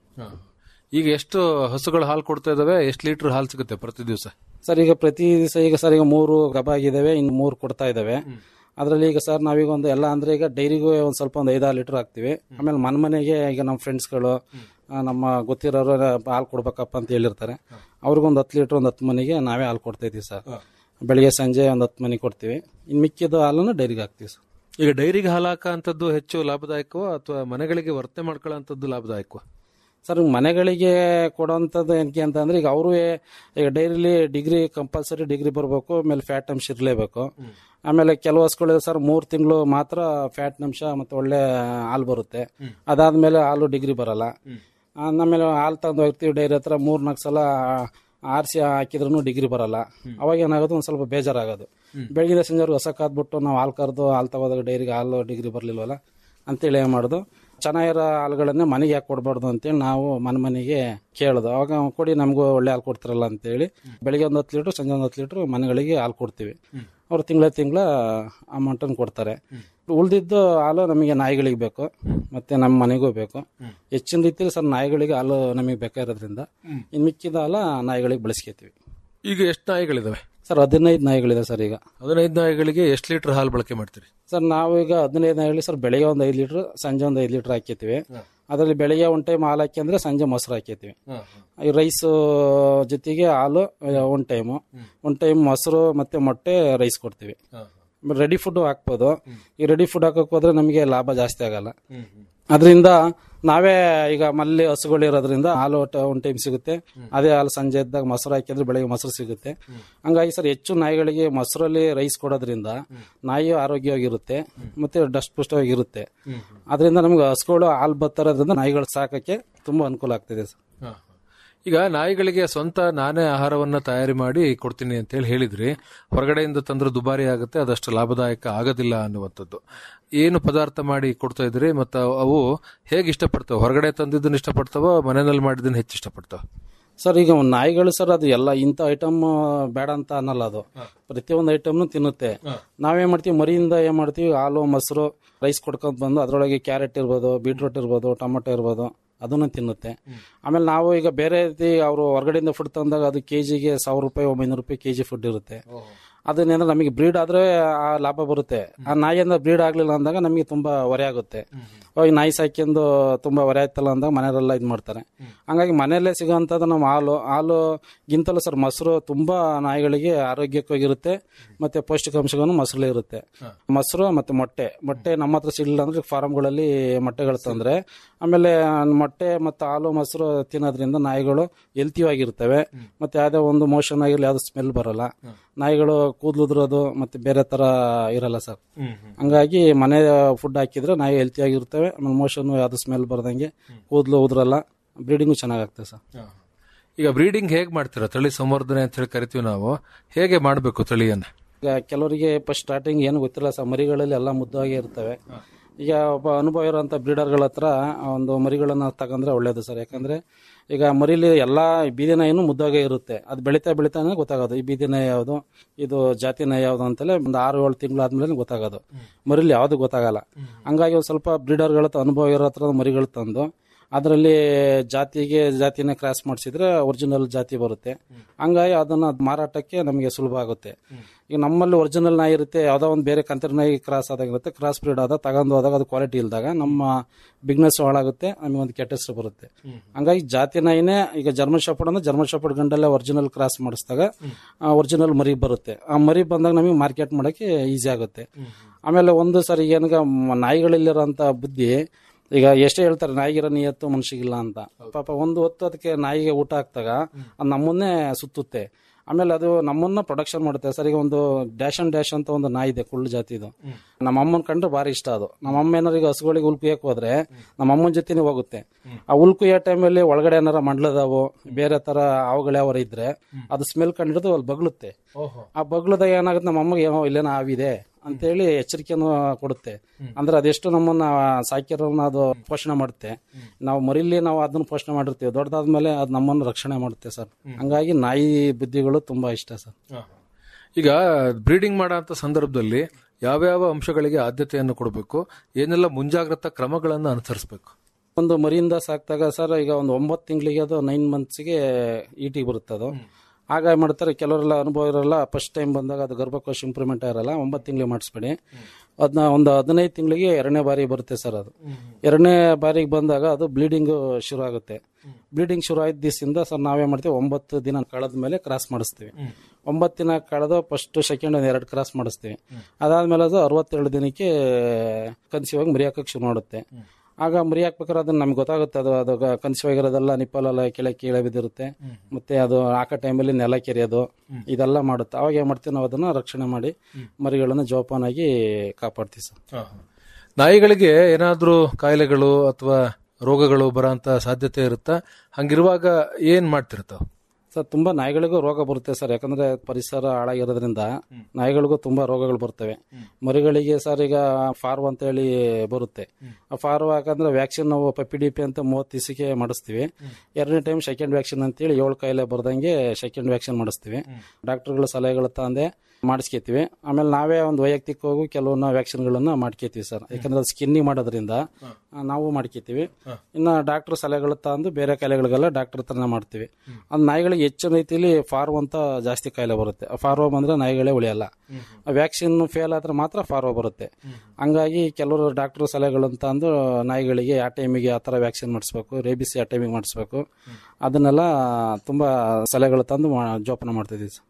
ಈಗ ಎಷ್ಟು ಹಸುಗಳು ಹಾಲು ಕೊಡ್ತಾ ಇದಾವೆ ಎಷ್ಟು ಲೀಟರ್ ಹಾಲು ಸಿಗುತ್ತೆ ಪ್ರತಿ ದಿವಸ ಸರ್ ಈಗ ಪ್ರತಿ ದಿವಸ ಈಗ ಸರ್ ಈಗ ಮೂರು ಗಬ ಆಗಿದಾವೆ ಇನ್ನು ಮೂರು ಕೊಡ್ತಾ ಇದಾವೆ ಅದರಲ್ಲಿ ಈಗ ಸರ್ ನಾವೀಗ ಒಂದು ಎಲ್ಲ ಅಂದ್ರೆ ಈಗ ಡೈರಿಗೂ ಒಂದು ಸ್ವಲ್ಪ ಒಂದು ಐದಾರು ಲೀಟರ್ ಹಾಕ್ತಿವಿ ಆಮೇಲೆ ಮನೆ ಮನೆಗೆ ಈಗ ನಮ್ಮ ಫ್ರೆಂಡ್ಸ್ಗಳು ನಮ್ಮ ಗೊತ್ತಿರೋರು ಹಾಲು ಕೊಡ್ಬೇಕಪ್ಪ ಅಂತ ಹೇಳಿರ್ತಾರೆ ಅವ್ರಿಗೊಂದು ಹತ್ತು ಲೀಟರ್ ಒಂದು ಹತ್ತು ಮನೆಗೆ ನಾವೇ ಹಾಲು ಕೊಡ್ತಾ ಇದೀವಿ ಸರ್ ಬೆಳಿಗ್ಗೆ ಸಂಜೆ ಒಂದು ಹತ್ತು ಮನೆಗೆ ಕೊಡ್ತೀವಿ ಇನ್ನು ಮಿಕ್ಕಿದ ಹಾಲನ್ನು ಡೈರಿಗೆ ಹಾಕ್ತೀವಿ ಸರ್ ಈಗ ಡೈರಿಗೆ ಹಾಲು ಹಾಕಂತದ್ದು ಹೆಚ್ಚು ಲಾಭದಾಯಕವೋ ಅಥವಾ ಮನೆಗಳಿಗೆ ವರ್ತನೆ ಮಾಡ್ಕೊಳ್ಳೋಂಥದ್ದು ಲಾಭದಾಯಕವೋ ಸರ್ ಮನೆಗಳಿಗೆ ಕೊಡೋಂಥದ್ದು ಏನಕ್ಕೆ ಅಂತ ಅಂದ್ರೆ ಈಗ ಅವರು ಈಗ ಡೈರಿಲಿ ಡಿಗ್ರಿ ಕಂಪಲ್ಸರಿ ಡಿಗ್ರಿ ಬರಬೇಕು ಆಮೇಲೆ ಫ್ಯಾಟ್ ಅಂಶ ಇರಲೇಬೇಕು ಆಮೇಲೆ ಕೆಲವು ಹಸುಗಳು ಸರ್ ಮೂರು ತಿಂಗಳು ಮಾತ್ರ ಫ್ಯಾಟ್ ಅಂಶ ಮತ್ತೆ ಒಳ್ಳೆ ಹಾಲು ಬರುತ್ತೆ ಅದಾದ್ಮೇಲೆ ಹಾಲು ಡಿಗ್ರಿ ಬರಲ್ಲ ಆಮೇಲೆ ಹಾಲು ತಂದು ಹೋಗ್ತೀವಿ ಡೈರಿ ಹತ್ರ ಮೂರ್ ನಾಲ್ಕು ಸಲ ಆರಿಸಿ ಹಾಕಿದ್ರು ಡಿಗ್ರಿ ಬರಲ್ಲ ಅವಾಗ ಏನಾಗೋದು ಒಂದು ಸ್ವಲ್ಪ ಬೇಜಾರಾಗೋದು ಬೆಳಗಿನ ಸಂಜೆವರೆಗೂ ಹೊಸ ಕಾದ್ಬಿಟ್ಟು ನಾವು ಹಾಲು ಕರೆದು ಹಾಲು ತಗೋದಾಗ ಡೈರಿಗೆ ಹಾಲು ಡಿಗ್ರಿ ಬರಲಿಲ್ವಲ್ಲ ಅಂತೇಳಿ ಏನು ಮಾಡೋದು ಚೆನ್ನಾಗಿರೋ ಹಾಲುಗಳನ್ನೇ ಮನೆಗೆ ಯಾಕೆ ಕೊಡಬಾರ್ದು ಅಂತೇಳಿ ನಾವು ಮನೆ ಮನೆಗೆ ಕೇಳೋದು ಅವಾಗ ಅವ್ನು ಕೊಡಿ ನಮಗೂ ಒಳ್ಳೆ ಹಾಲು ಕೊಡ್ತಾರಲ್ಲ ಅಂತೇಳಿ ಬೆಳಿಗ್ಗೆ ಒಂದು ಹತ್ತು ಲೀಟ್ರ್ ಸಂಜೆ ಒಂದು ಹತ್ತು ಲೀಟ್ರ್ ಮನೆಗಳಿಗೆ ಹಾಲು ಕೊಡ್ತೀವಿ ಅವ್ರು ತಿಂಗಳ ತಿಂಗಳ ಅಮೌಂಟನ್ನು ಕೊಡ್ತಾರೆ ಉಳಿದಿದ್ದು ಹಾಲು ನಮಗೆ ನಾಯಿಗಳಿಗೆ ಬೇಕು ಮತ್ತೆ ನಮ್ಮ ಮನೆಗೂ ಬೇಕು ಹೆಚ್ಚಿನ ರೀತಿಯಲ್ಲಿ ಸರ್ ನಾಯಿಗಳಿಗೆ ಹಾಲು ನಮಗೆ ಬೇಕಾಗಿರೋದ್ರಿಂದ ಇನ್ನು ಮಿಕ್ಕಿದ ಹಾಲು ನಾಯಿಗಳಿಗೆ ಬಳಸ್ಕೊತೀವಿ ಈಗ ಎಷ್ಟು ನಾಯಿಗಳಿದಾವೆ ಸರ್ ಹದಿನೈದು ನಾಯಿಗಳಿದೆ ಸರ್ ಈಗ ಹದಿನೈದು ನಾಯಿಗಳಿಗೆ ಎಷ್ಟು ಲೀಟರ್ ಹಾಲು ಬಳಕೆ ಮಾಡ್ತೀರಿ ಸರ್ ನಾವು ಈಗ ಹದಿನೈದು ನಾಯಿಗಳು ಸರ್ ಬೆಳಿಗ್ಗೆ ಒಂದು ಐದು ಲೀಟ್ರ್ ಸಂಜೆ ಒಂದು ಐದು ಲೀಟ್ರ್ ಹಾಕಿರ್ತೀವಿ ಅದರಲ್ಲಿ ಬೆಳಿಗ್ಗೆ ಒಂದು ಟೈಮ್ ಹಾಲು ಹಾಕಿ ಅಂದ್ರೆ ಸಂಜೆ ಮೊಸರು ಹಾಕಿರ್ತೀವಿ ಈ ರೈಸ್ ಜೊತೆಗೆ ಹಾಲು ಒಂದು ಟೈಮು ಒಂದು ಟೈಮ್ ಮೊಸರು ಮತ್ತೆ ಮೊಟ್ಟೆ ರೈಸ್ ಕೊಡ್ತೀವಿ ರೆಡಿ ಫುಡ್ ಹಾಕ್ಬೋದು ಈ ರೆಡಿ ಫುಡ್ ಹಾಕಕ್ ಹೋದ್ರೆ ನಮಗೆ ಲಾಭ ಜಾಸ್ತಿ ಆಗಲ್ಲ ಅದರಿಂದ ನಾವೇ ಈಗ ಮಲ್ಲಿ ಹಸುಗಳು ಇರೋದ್ರಿಂದ ಹಾಲು ಒಂದು ಟೈಮ್ ಸಿಗುತ್ತೆ ಅದೇ ಹಾಲು ಸಂಜೆ ಇದ್ದಾಗ ಮೊಸರು ಹಾಕಿದ್ರೆ ಬೆಳಗ್ಗೆ ಮೊಸರು ಸಿಗುತ್ತೆ ಹಂಗಾಗಿ ಸರ್ ಹೆಚ್ಚು ನಾಯಿಗಳಿಗೆ ಮೊಸರಲ್ಲಿ ರೈಸ್ ಕೊಡೋದ್ರಿಂದ ನಾಯಿ ಆರೋಗ್ಯವಾಗಿರುತ್ತೆ ಮತ್ತೆ ಡಸ್ಟ್ ಪುಷ್ಟವಾಗಿರುತ್ತೆ ಅದರಿಂದ ನಮ್ಗೆ ಹಸುಗಳು ಹಾಲು ಬತ್ತರೋದ್ರಿಂದ ನಾಯಿಗಳು ಸಾಕಕ್ಕೆ ತುಂಬಾ ಅನುಕೂಲ ಆಗ್ತಿದೆ ಸರ್ ಈಗ ನಾಯಿಗಳಿಗೆ ಸ್ವಂತ ನಾನೇ ಆಹಾರವನ್ನ ತಯಾರಿ ಮಾಡಿ ಕೊಡ್ತೀನಿ ಅಂತ ಹೇಳಿ ಹೇಳಿದ್ರಿ ಹೊರಗಡೆಯಿಂದ ತಂದ್ರೆ ದುಬಾರಿ ಆಗುತ್ತೆ ಅದಷ್ಟು ಲಾಭದಾಯಕ ಆಗೋದಿಲ್ಲ ಅನ್ನುವಂಥದ್ದು ಏನು ಪದಾರ್ಥ ಮಾಡಿ ಕೊಡ್ತಾ ಇದ್ರಿ ಮತ್ತು ಅವು ಹೇಗೆ ಇಷ್ಟಪಡ್ತಾವೆ ಹೊರಗಡೆ ತಂದಿದ್ದನ್ನ ಇಷ್ಟಪಡ್ತಾವ ಮನೆಯಲ್ಲಿ ಮಾಡಿದ್ದನ್ನ ಹೆಚ್ಚು ಇಷ್ಟಪಡ್ತಾವ ಸರ್ ಈಗ ಒಂದ್ ನಾಯಿಗಳು ಸರ್ ಅದು ಎಲ್ಲ ಇಂಥ ಐಟಮ್ ಬೇಡ ಅಂತ ಅನ್ನಲ್ಲ ಅದು ಪ್ರತಿಯೊಂದು ಐಟಮ್ನು ತಿನ್ನುತ್ತೆ ನಾವೇನ್ ಮಾಡ್ತೀವಿ ಮರಿಯಿಂದ ಏನ್ ಮಾಡ್ತೀವಿ ಹಾಲು ಮೊಸರು ರೈಸ್ ಕೊಡ್ಕೊಂಡ್ ಬಂದು ಅದ್ರೊಳಗೆ ಕ್ಯಾರೆಟ್ ಇರ್ಬೋದು ಬೀಟ್ರೂಟ್ ಇರ್ಬೋದು ಟೊಮೊಟೊ ಇರ್ಬೋದು ಅದನ್ನು ತಿನ್ನುತ್ತೆ ಆಮೇಲೆ ನಾವು ಈಗ ಬೇರೆ ರೀತಿ ಅವರು ಹೊರಗಡೆಯಿಂದ ಫುಡ್ ತಂದಾಗ ಅದು ಕೆಜಿಗೆ ಸಾವಿರ ರೂಪಾಯಿ ಒಂಬೈನೂರು ರೂಪಾಯಿ ಕೆಜಿ ಫುಡ್ ಇರುತ್ತೆ ಅದನ್ನೇಂದ್ರೆ ನಮಗೆ ಬ್ರೀಡ್ ಆದ್ರೆ ಆ ಲಾಭ ಬರುತ್ತೆ ಆ ನಾಯಿಯಿಂದ ಬ್ರೀಡ್ ಆಗ್ಲಿಲ್ಲ ಅಂದಾಗ ನಮಗೆ ತುಂಬಾ ಹೊರೆ ಆಗುತ್ತೆ ಹೋಗಿ ನಾಯಿ ಸಾಕ್ಯಂದು ತುಂಬಾ ಹೊರೆ ಆಯ್ತಲ್ಲ ಅಂದಾಗ ಮನೆಯವರೆಲ್ಲ ಇದು ಮಾಡ್ತಾರೆ ಹಂಗಾಗಿ ಮನೆಯಲ್ಲೇ ಸಿಗೋಂಥದ್ದು ನಮ್ಮ ಹಾಲು ಹಾಲು ಗಿಂತಲೂ ಸರ್ ಮೊಸರು ತುಂಬಾ ನಾಯಿಗಳಿಗೆ ಆರೋಗ್ಯವಾಗಿರುತ್ತೆ ಮತ್ತೆ ಪೌಷ್ಟಿಕಾಂಶಗಳನ್ನು ಮೊಸರಲ್ಲಿ ಇರುತ್ತೆ ಮೊಸರು ಮತ್ತೆ ಮೊಟ್ಟೆ ಮೊಟ್ಟೆ ನಮ್ಮ ಹತ್ರ ಸಿಗಲಿಲ್ಲ ಅಂದ್ರೆ ಫಾರಂಗಳಲ್ಲಿ ಮೊಟ್ಟೆಗಳು ತಂದ್ರೆ ಆಮೇಲೆ ಮೊಟ್ಟೆ ಮತ್ತೆ ಹಾಲು ಮೊಸರು ತಿನ್ನೋದ್ರಿಂದ ನಾಯಿಗಳು ಹೆಲ್ತಿ ಆಗಿರ್ತವೆ ಮತ್ತೆ ಯಾವುದೇ ಒಂದು ಮೋಷನ್ ಆಗಿರಲಿ ಯಾವ್ದು ಸ್ಮೆಲ್ ಬರಲ್ಲ ನಾಯಿಗಳು ಕೂದಲು ಉದುರೋದು ಮತ್ತೆ ಬೇರೆ ತರ ಇರಲ್ಲ ಸರ್ ಹಂಗಾಗಿ ಮನೆ ಫುಡ್ ಹಾಕಿದ್ರೆ ನಾಯಿ ಹೆಲ್ತಿ ಆಗಿರ್ತವೆ ಆಮೇಲೆ ಮೋಷನ್ ಯಾವ್ದು ಸ್ಮೆಲ್ ಬರ್ದಂಗೆ ಕೂದಲು ಉದುರಲ್ಲ ಬ್ರೀಡಿಂಗು ಚೆನ್ನಾಗಾಗ್ತದೆ ಸರ್ ಈಗ ಬ್ರೀಡಿಂಗ್ ಹೇಗ್ ಮಾಡ್ತೀರಾ ತಳಿ ಸಂವರ್ಧನೆ ಅಂತ ಹೇಳಿ ಕರಿತೀವಿ ನಾವು ಹೇಗೆ ಮಾಡಬೇಕು ತಳಿಯನ್ನ ಈಗ ಕೆಲವರಿಗೆ ಫಸ್ಟ್ ಸ್ಟಾರ್ಟಿಂಗ್ ಏನು ಗೊತ್ತಿಲ್ಲ ಸರ್ ಮರಿಗಳಲ್ಲಿ ಎಲ್ಲ ಮುದ್ದಾಗಿ ಇರ್ತವೆ ಈಗ ಒಬ್ಬ ಅನುಭವ ಇರೋಂಥ ಬ್ರೀಡರ್ಗಳ ಹತ್ರ ಒಂದು ಮರಿಗಳನ್ನ ತಗೊಂಡ್ರೆ ಒಳ್ಳೇದು ಸರ್ ಯಾಕಂದ್ರೆ ಈಗ ಮರಿಲಿ ಎಲ್ಲ ಬೀದಿ ನಾಯಿನೂ ಮುದ್ದಾಗೆ ಇರುತ್ತೆ ಅದು ಬೆಳಿತಾ ಬೆಳಿತಾನೆ ಗೊತ್ತಾಗೋದು ಈ ಬೀದಿ ನಾಯಿ ಯಾವುದು ಇದು ಜಾತಿ ನಾಯಿ ಯಾವುದು ಅಂತಲೇ ಒಂದು ಆರು ಏಳು ತಿಂಗಳು ಆದ್ಮೇಲೆ ಗೊತ್ತಾಗೋದು ಮರಿಲಿ ಯಾವುದು ಗೊತ್ತಾಗಲ್ಲ ಹಂಗಾಗಿ ಒಂದು ಸ್ವಲ್ಪ ಬ್ರೀಡರ್ಗಳ ಹತ್ರ ಅನುಭವ ಇರೋ ಹತ್ರ ಮರಿಗಳು ತಂದು ಅದರಲ್ಲಿ ಜಾತಿಗೆ ಜಾತಿನ ಕ್ರಾಸ್ ಮಾಡಿಸಿದ್ರೆ ಒರಿಜಿನಲ್ ಜಾತಿ ಬರುತ್ತೆ ಹಂಗಾಗಿ ಅದನ್ನ ಮಾರಾಟಕ್ಕೆ ನಮಗೆ ಸುಲಭ ಆಗುತ್ತೆ ಈಗ ನಮ್ಮಲ್ಲಿ ಒರಿಜಿನಲ್ ನಾಯಿ ಇರುತ್ತೆ ಯಾವ್ದೋ ಒಂದು ಬೇರೆ ಕಂತರ ನಾಯಿ ಕ್ರಾಸ್ ಆದಾಗ ಇರುತ್ತೆ ಕ್ರಾಸ್ ಬ್ರೀಡ್ ಆದ ತಗೊಂಡು ಹೋದಾಗ ಅದು ಕ್ವಾಲಿಟಿ ಇಲ್ದಾಗ ನಮ್ಮ ಬಿಗ್ನೆಸ್ ಹಾಳಾಗುತ್ತೆ ನಮಗೆ ಒಂದು ಕೆಟ್ಟ ಹೆಸರು ಬರುತ್ತೆ ಹಂಗಾಗಿ ಜಾತಿ ನಾಯಿನೇ ಈಗ ಜರ್ಮನ್ ಶಾಪಡ್ ಅಂದ್ರೆ ಜರ್ಮನ್ ಶಾಪಡ್ ಗಂಡಲ್ಲೇ ಒರಿಜಿನಲ್ ಕ್ರಾಸ್ ಮಾಡಿಸಿದಾಗ ಒರಿಜಿನಲ್ ಮರಿ ಬರುತ್ತೆ ಆ ಮರಿ ಬಂದಾಗ ನಮಗೆ ಮಾರ್ಕೆಟ್ ಮಾಡಕ್ಕೆ ಈಸಿ ಆಗುತ್ತೆ ಆಮೇಲೆ ಒಂದು ಸರಿ ಏನಗ ನಾಯಿಗಳಲ್ಲಿರೋಂಥ ಬುದ್ಧಿ ಈಗ ಎಷ್ಟೇ ಹೇಳ್ತಾರೆ ನಾಯಿಗಿರೋ ನಿಯತ್ತು ಮನುಷ್ಯಗಿಲ್ಲ ಅಂತ ಪಾಪ ಒಂದು ಹೊತ್ತು ಅದಕ್ಕೆ ನಾಯಿಗೆ ಊಟ ಹಾಕ್ದಾಗ ಅದು ನಮ್ಮನ್ನೇ ಸುತ್ತುತ್ತೆ ಆಮೇಲೆ ಅದು ನಮ್ಮನ್ನ ಪ್ರೊಡಕ್ಷನ್ ಮಾಡುತ್ತೆ ಸರ್ ಈಗ ಒಂದು ಡ್ಯಾಶ್ ಅಂಡ್ ಡ್ಯಾಶ್ ಅಂತ ಒಂದು ನಾಯಿ ಇದೆ ಕುಳ್ಳು ಜಾತಿದು ನಮ್ಮ ಅಮ್ಮನ ಕಂಡ್ರೆ ಭಾರಿ ಇಷ್ಟ ಅದು ನಮ್ಮ ಅಮ್ಮ ಏನಾರು ಈಗ ಹಸುಗಳಿಗೆ ಹುಲ್ ಕುಯ್ಯಕ್ ಹೋದ್ರೆ ನಮ್ಮ ಅಮ್ಮನ ಜೊತೆನೇ ಹೋಗುತ್ತೆ ಆ ಹುಲ್ ಕುಯ್ಯೋ ಟೈಮಲ್ಲಿ ಒಳಗಡೆ ಏನಾರ ಮಂಡ್ಲದಾವು ಬೇರೆ ತರ ಹಾವುಗಳು ಯಾವಾರ ಇದ್ರೆ ಅದು ಸ್ಮೆಲ್ ಕಂಡಿಡಿದು ಅಲ್ಲಿ ಬಗ್ಳುತ್ತೆ ಆ ಬಗ್ಲದಾಗ ಏನಾಗುತ್ತೆ ನಮ್ಮ ಅಮ್ಮಗೆ ಏನೋ ಇಲ್ಲೇನೋ ಹಾವಿದೆ ಅಂತೇಳಿ ಎಚ್ಚರಿಕೆಯನ್ನು ಕೊಡುತ್ತೆ ಅಂದ್ರೆ ಅದೆಷ್ಟು ನಮ್ಮನ್ನ ಸಾಕಿರೋನ್ನ ಅದು ಪೋಷಣೆ ಮಾಡುತ್ತೆ ನಾವು ಮರಿಲಿ ನಾವು ಅದನ್ನ ಪೋಷಣೆ ಮಾಡಿರ್ತೀವಿ ದೊಡ್ಡದಾದ್ಮೇಲೆ ಅದು ನಮ್ಮನ್ನು ರಕ್ಷಣೆ ಮಾಡುತ್ತೆ ಸರ್ ಹಂಗಾಗಿ ನಾಯಿ ಬುದ್ಧಿಗಳು ತುಂಬಾ ಇಷ್ಟ ಸರ್ ಈಗ ಬ್ರೀಡಿಂಗ್ ಮಾಡೋ ಸಂದರ್ಭದಲ್ಲಿ ಯಾವ್ಯಾವ ಅಂಶಗಳಿಗೆ ಆದ್ಯತೆಯನ್ನು ಕೊಡಬೇಕು ಏನೆಲ್ಲ ಮುಂಜಾಗ್ರತಾ ಕ್ರಮಗಳನ್ನು ಅನುಸರಿಸಬೇಕು ಒಂದು ಮರಿಯಿಂದ ಸಾಕ್ದಾಗ ಸರ್ ಈಗ ಒಂದು ಒಂಬತ್ತು ತಿಂಗಳಿಗೆ ಅದು ನೈನ್ ಮಂತ್ಸ್ಗೆ ಈಟಿಗೆ ಬರುತ್ತೆ ಅದು ಆಗ ಏನ್ ಮಾಡ್ತಾರೆ ಕೆಲವರೆಲ್ಲ ಅನುಭವ ಇರಲ್ಲ ಫಸ್ಟ್ ಟೈಮ್ ಬಂದಾಗ ಅದು ಗರ್ಭಕೋಶ ಇಂಪ್ರೂವ್ಮೆಂಟ್ ಇರಲ್ಲ ಒಂಬತ್ತು ತಿಂಗಳಿಗೆ ಮಾಡಿಸ್ಬೇಡಿ ಅದನ್ನ ಒಂದು ಹದಿನೈದು ತಿಂಗಳಿಗೆ ಎರಡನೇ ಬಾರಿ ಬರುತ್ತೆ ಸರ್ ಅದು ಎರಡನೇ ಬಾರಿಗೆ ಬಂದಾಗ ಅದು ಬ್ಲೀಡಿಂಗ್ ಶುರು ಆಗುತ್ತೆ ಬ್ಲೀಡಿಂಗ್ ಶುರು ಆಯ್ದ ದಿವಸದಿಂದ ಸರ್ ನಾವೇ ಮಾಡ್ತೀವಿ ಒಂಬತ್ತು ದಿನ ಕಳೆದ ಮೇಲೆ ಕ್ರಾಸ್ ಮಾಡಿಸ್ತೀವಿ ಒಂಬತ್ತು ದಿನ ಕಳೆದು ಫಸ್ಟ್ ಸೆಕೆಂಡ್ ಒಂದು ಎರಡು ಕ್ರಾಸ್ ಮಾಡಿಸ್ತೀವಿ ಅದಾದ್ಮೇಲೆ ಅದು ಅರವತ್ತೆರಡು ದಿನಕ್ಕೆ ಕನ್ಸೀವ್ ಆಗಿ ಮರಿ ಹಾಕಕ್ಕೆ ಶುರು ಮಾಡುತ್ತೆ ಆಗ ಮರಿ ಹಾಕ್ಬೇಕಾದ್ರೆ ಅದನ್ನ ನಮ್ಗೆ ಗೊತ್ತಾಗುತ್ತೆ ಅದು ಅದು ಕನ್ಸೀವ್ ಆಗಿರೋದೆಲ್ಲ ನಿಪ್ಪಲೆಲ್ಲ ಕೆಳ ಕೀಳೆ ಬಿದ್ದಿರುತ್ತೆ ಮತ್ತೆ ಅದು ಹಾಕೋ ಟೈಮಲ್ಲಿ ನೆಲ ಕೆರೆಯೋದು ಇದೆಲ್ಲ ಮಾಡುತ್ತೆ ಅವಾಗ ಏನ್ ಮಾಡ್ತೀವಿ ನಾವು ಅದನ್ನ ರಕ್ಷಣೆ ಮಾಡಿ ಮರಿಗಳನ್ನ ಜೋಪಾನಾಗಿ ಕಾಪಾಡ್ತೀವಿ ಸರ್ ನಾಯಿಗಳಿಗೆ ಏನಾದ್ರೂ ಕಾಯಿಲೆಗಳು ಅಥವಾ ರೋಗಗಳು ಬರೋಂತ ಸಾಧ್ಯತೆ ಇರುತ್ತಾ ಹಂಗಿರುವಾಗ ಏನ್ ಮಾಡ್ತಿರ್ತಾವ ಸರ್ ತುಂಬಾ ನಾಯಿಗಳಿಗೂ ರೋಗ ಬರುತ್ತೆ ಸರ್ ಯಾಕಂದ್ರೆ ಪರಿಸರ ಹಾಳಾಗಿರೋದ್ರಿಂದ ನಾಯಿಗಳಿಗೂ ತುಂಬಾ ರೋಗಗಳು ಬರ್ತವೆ ಮರಿಗಳಿಗೆ ಸರ್ ಈಗ ಫಾರ್ವ್ ಅಂತ ಹೇಳಿ ಬರುತ್ತೆ ಆ ಫಾರ್ವ್ ಯಾಕಂದ್ರೆ ವ್ಯಾಕ್ಸಿನ್ ನಾವು ಪಿ ಡಿ ಪಿ ಅಂತ ಮೂವತ್ತು ದಿವಸಕ್ಕೆ ಮಾಡಿಸ್ತೀವಿ ಎರಡನೇ ಟೈಮ್ ಸೆಕೆಂಡ್ ವ್ಯಾಕ್ಸಿನ್ ಅಂತೇಳಿ ಏಳು ಕಾಯಿಲೆ ಬರ್ದಂಗೆ ಸೆಕೆಂಡ್ ವ್ಯಾಕ್ಸಿನ್ ಮಾಡಿಸ್ತೀವಿ ಡಾಕ್ಟರ್ಗಳ ಸಲಹೆಗಳ ತಂದೆ ಮಾಡಿಸ್ಕೇತೀವಿ ಆಮೇಲೆ ನಾವೇ ಒಂದು ವೈಯಕ್ತಿಕವಾಗಿ ಕೆಲವನ್ನ ವ್ಯಾಕ್ಸಿನ್ಗಳನ್ನ ಮಾಡ್ಕೇತೀವಿ ಸರ್ ಯಾಕಂದ್ರೆ ಅದು ಸ್ಕಿನ್ನಿಂಗ್ ಮಾಡೋದ್ರಿಂದ ಆ, ನಾವು ಮಾಡ್ಕೇತೀವಿ ಇನ್ನ ಡಾಕ್ಟರ್ ಸಲಹೆಗಳು ತಂದು ಬೇರೆ ಕಾಯಿಲೆಗಳಿಗೆಲ್ಲ ಡಾಕ್ಟರ್ ಹತ್ರನೇ ಮಾಡ್ತೀವಿ ಅದು ನಾಯಿಗಳಿಗೆ ಹೆಚ್ಚಿನ ರೀತಿಯಲ್ಲಿ ಫಾರ್ವ್ ಅಂತ ಜಾಸ್ತಿ ಕಾಯಿಲೆ ಬರುತ್ತೆ ಫಾರ್ವ ಬಂದ್ರೆ ನಾಯಿಗಳೇ ಉಳಿಯಲ್ಲ ವ್ಯಾಕ್ಸಿನ್ ಫೇಲ್ ಆದ್ರೆ ಮಾತ್ರ ಫಾರ್ವ ಬರುತ್ತೆ ಹಂಗಾಗಿ ಕೆಲವರು ಡಾಕ್ಟರ್ ಸಲಹೆಗಳಂತ ಅಂದು ನಾಯಿಗಳಿಗೆ ಆ ಟೈಮಿಗೆ ಆ ಥರ ವ್ಯಾಕ್ಸಿನ್ ಮಾಡಿಸ್ಬೇಕು ರೇಬಿಸ್ ಆ ಟೈಮಿಗೆ ಮಾಡಿಸ್ಬೇಕು ಅದನ್ನೆಲ್ಲ ತುಂಬಾ ಸಲಹೆಗಳು ತಂದು ಮಾ- ಜೋಪಾನ ಮಾಡ್ತಿದ್ದೀವಿ ಸರ್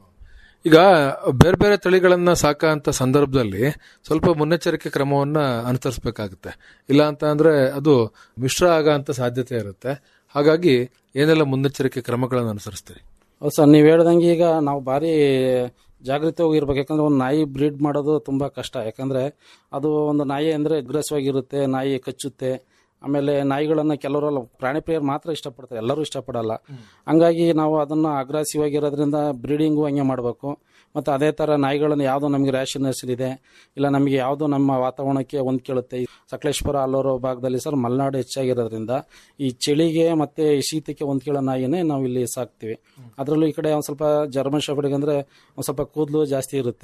ಈಗ ಬೇರೆ ಬೇರೆ ತಳಿಗಳನ್ನ ಸಾಕಂತ ಸಂದರ್ಭದಲ್ಲಿ ಸ್ವಲ್ಪ ಮುನ್ನೆಚ್ಚರಿಕೆ ಕ್ರಮವನ್ನ ಅನುಸರಿಸಬೇಕಾಗುತ್ತೆ ಇಲ್ಲ ಅಂತ ಅಂದ್ರೆ ಅದು ಮಿಶ್ರ ಆಗಂತ ಸಾಧ್ಯತೆ ಇರುತ್ತೆ ಹಾಗಾಗಿ ಏನೆಲ್ಲ ಮುನ್ನೆಚ್ಚರಿಕೆ ಕ್ರಮಗಳನ್ನು ಅನುಸರಿಸ್ತೀರಿ ಹೌದು ಸರ್ ನೀವು ಹೇಳ್ದಂಗೆ ಈಗ ನಾವು ಭಾರಿ ಜಾಗೃತವಾಗಿ ಇರ್ಬೇಕು ಯಾಕಂದ್ರೆ ಒಂದು ನಾಯಿ ಬ್ರೀಡ್ ಮಾಡೋದು ತುಂಬಾ ಕಷ್ಟ ಯಾಕಂದ್ರೆ ಅದು ಒಂದು ನಾಯಿ ಅಂದ್ರೆ ಅಗ್ರೆಸಿವ್ ಆಗಿರುತ್ತೆ ನಾಯಿ ಕಚ್ಚುತ್ತೆ ಆಮೇಲೆ ನಾಯಿಗಳನ್ನ ಕೆಲವರೆಲ್ಲ ಪ್ರಾಣಿ ಪ್ರಿಯರು ಮಾತ್ರ ಇಷ್ಟಪಡ್ತಾರೆ ಎಲ್ಲರೂ ಇಷ್ಟಪಡಲ್ಲ ಹಂಗಾಗಿ ನಾವು ಅದನ್ನ ಅಗ್ರೆಸಿವ್ ಆಗಿರೋದ್ರಿಂದ ಬ್ರೀಡಿಂಗು ಹಂಗೆ ಮಾಡಬೇಕು ಮತ್ತೆ ಅದೇ ತರ ನಾಯಿಗಳನ್ನ ಯಾವ್ದೋ ನಮಗೆ ರ್ಯಾಷನಸ್ ಇದೆ ಇಲ್ಲ ನಮಗೆ ಯಾವ್ದೋ ನಮ್ಮ ವಾತಾವರಣಕ್ಕೆ ಹೊಂದ್ಕೊಳ್ಳುತ್ತೆ ಈ ಸಕಲೇಶ್ಪುರ ಅಲ್ಲೋರೋ ಭಾಗದಲ್ಲಿ ಸರ್ ಮಲೆನಾಡು ಹೆಚ್ಚಾಗಿರೋದ್ರಿಂದ ಈ ಚಳಿಗೆ ಮತ್ತೆ ಈ ಶೀತಕ್ಕೆ ಹೊಂದ್ಕೊಳ್ಳೋ ನಾಯಿನೇ ನಾವು ಇಲ್ಲಿ ಸಾಕ್ತಿವಿ ಅದರಲ್ಲೂ ಈ ಕಡೆ ಒಂದ್ ಸ್ವಲ್ಪ ಜರ್ಮನ್ ಶೆಫರ್ಡ್ಗೆ ಅಂದ್ರೆ ಒಂದ್ ಸ್ವಲ್ಪ ಕೂದಲು ಜಾಸ್ತಿ ಇರುತ್ತೆ